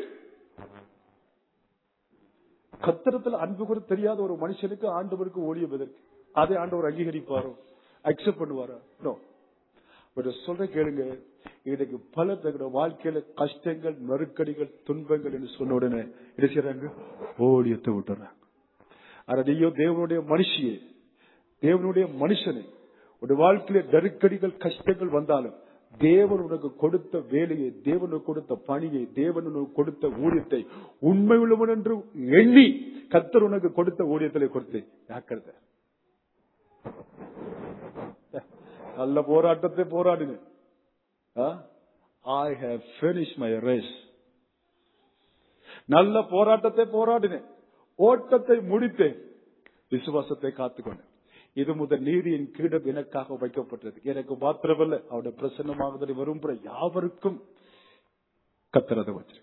கத்திரத்துல அன்பு கூட தெரியாத ஒரு மனுஷனுக்கு ஆண்டவருக்கு ஊழியம் எதற்கு அதை ஆண்டவர் அங்கீகரிப்பாரோ அக்செப்ட் பண்ணுவாரோ நோ ஒரு சொல்ற கேளுங்க இன்னைக்கு பல தங்களோட வாழ்க்கையில கஷ்டங்கள் நெருக்கடிகள் துன்பங்கள் என்று சொன்ன உடனே என்ன செய்யறாங்க ஓடியத்தை விட்டுறாங்க ஆனா நீயோ தேவனுடைய மனுஷியே தேவனுடைய மனுஷனை ஒரு வாழ்க்கையில நெருக்கடிகள் கஷ்டங்கள் வந்தாலும் தேவன் உனக்கு கொடுத்த வேலையை தேவன் உனக்கு கொடுத்த பணியை தேவன் உனக்கு கொடுத்த ஊழியத்தை உண்மை உள்ளவன் என்று எண்ணி கத்தர் உனக்கு கொடுத்த ஊழியத்திலே கொடுத்து ஜாக்கிரதை நல்ல போராட்டத்தை போராடுங்க I have finish my race நல்ல போராட்டத்தை போராடினேன் ஓட்டத்தை முடித்தேன் விசுவாசத்தை காத்துக்கொண்டேன் இது முதல் நீதியின் கீடம் எனக்காக வைக்கப்பட்டது எனக்கு மாத்திரமல்ல அவருடைய பிரசன்னமாகுதல் வரும்புற யாவருக்கும் கத்துறதை வச்சிருக்க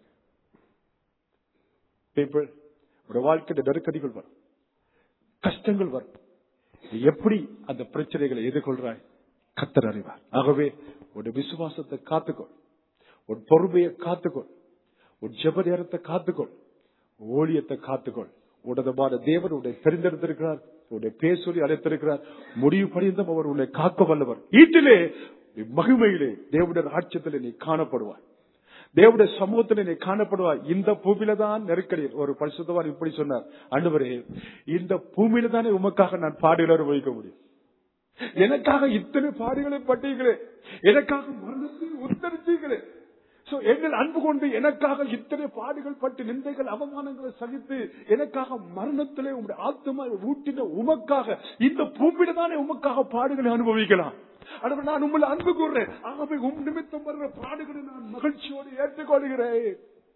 பீப்புள் ஒரு வாழ்க்கையில நெருக்கடிகள் வரும் கஷ்டங்கள் வரும் நீ எப்படி அந்த பிரச்சனைகளை எதிர்கொள்றாய் கத்தர் அறிவார் ஆகவே ஒரு விசுவாசத்தை காத்துக்கொள் ஒரு பொறுமையை காத்துக்கொள் ஒரு ஜெப நேரத்தை காத்துக்கொள் ஊழியத்தை காத்துக்கொள் உடதமான தேவன் உன்னை தெரிந்தெடுத்திருக்கிறார் உன்னை பேர் சொல்லி அழைத்திருக்கிறார் முடிவு பணிந்தும் அவர் உன்னை காக்க வல்லவர் வீட்டிலே மகிமையிலே தேவனுடைய ஆட்சியத்திலே நீ காணப்படுவாய் தேவனுடைய சமூகத்தில் நீ காணப்படுவாய் இந்த பூமியில தான் நெருக்கடி ஒரு பரிசுத்தவான் இப்படி சொன்னார் அன்றுவரே இந்த பூமியில தானே உமக்காக நான் பாடுகளை அனுபவிக்க முடியும் எனக்காக இத்தனை பாடுகளை பட்டீங்களே எனக்காக மரணத்தை உத்தரிச்சீங்களே So, எங்கள் அன்பு கொண்டு எனக்காக இத்தனை பாடுகள் பட்டு நிந்தைகள் அவமானங்களை சகித்து எனக்காக மரணத்திலே உங்களுடைய ஆத்மா ஊட்டின உமக்காக இந்த பூமியில தானே உமக்காக பாடுகளை அனுபவிக்கலாம் ஆனால் நான் உங்களை அன்பு கூறுறேன் ஆகவே உம் நிமித்தம் வருகிற பாடுகளை நான் மகிழ்ச்சியோடு ஏற்றுக்கொள்கிறேன்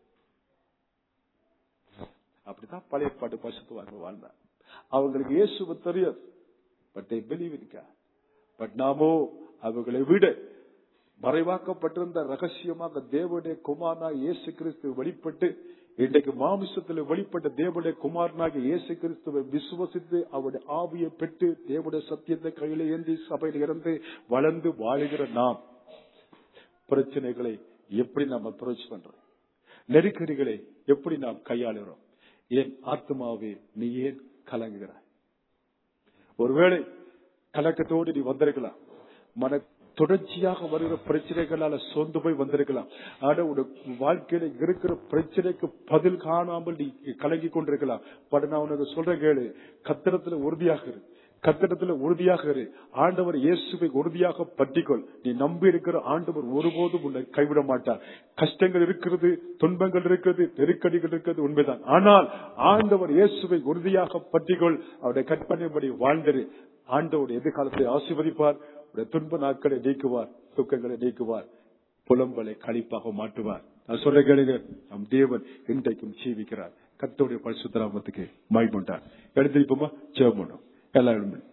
அப்படிதான் பழைய பாட்டு பசுத்துவாங்க வாழ்ந்தார் அவங்களுக்கு இயேசுவை தெரியாது பட் பிலீவ் இருக்கா பட் நாமோ அவர்களை விட மறைவாக்கப்பட்டிருந்த ரகசியமாக தேவனுடைய குமாரனா இயேசு கிறிஸ்து வெளிப்பட்டு இன்றைக்கு மாமிசத்தில் வெளிப்பட்ட தேவனுடைய குமாரனாக இயேசு கிறிஸ்துவை விசுவசித்து அவருடைய ஆவியை பெற்று தேவனுடைய சத்தியத்தை கையில ஏந்தி சபையில் இருந்து வளர்ந்து வாழுகிற நாம் பிரச்சனைகளை எப்படி நாம் அப்ரோச் பண்றோம் நெருக்கடிகளை எப்படி நாம் கையாளுகிறோம் ஏன் ஆத்மாவே நீ ஏன் கலங்குகிறாய் ஒருவேளை கலக்கத்தோடு நீ வந்திருக்கலாம் மன தொடர்ச்சியாக வருகிற பிரச்சனைகளால சோர்ந்து போய் வந்திருக்கலாம் ஆனா உன் வாழ்க்கையில இருக்கிற பிரச்சனைக்கு பதில் காணாமல் நீ கலங்கி கொண்டிருக்கலாம் பட் நான் உனக்கு சொல்ற கேளு கத்திரத்துல உறுதியாக இரு கத்திரத்துல உறுதியாக இரு ஆண்டவர் இயேசுவை உறுதியாக பற்றிக்கொள் நீ நம்பி இருக்கிற ஆண்டவர் ஒருபோதும் உன்னை கைவிட மாட்டார் கஷ்டங்கள் இருக்கிறது துன்பங்கள் இருக்கிறது நெருக்கடிகள் இருக்கிறது உண்மைதான் ஆனால் ஆண்டவர் இயேசுவை உறுதியாக பற்றிக்கொள் அவருடைய கற்பனைப்படி வாழ்ந்திரு ஆண்டவர் எதிர்காலத்தை ஆசீர்வதிப்பார் உடைய துன்ப நாட்களை நீக்குவார் துக்கங்களை நீக்குவார் புலம்பலை கழிப்பாக மாற்றுவார் நான் சொல்ற கேளுங்க நம் தேவன் இன்றைக்கும் ஜீவிக்கிறார் கத்தோடைய பரிசுத்தராமத்துக்கு மைமுண்டார் எடுத்திருப்போமா ஜெபம் பண்ணும் எல்லா இடமும்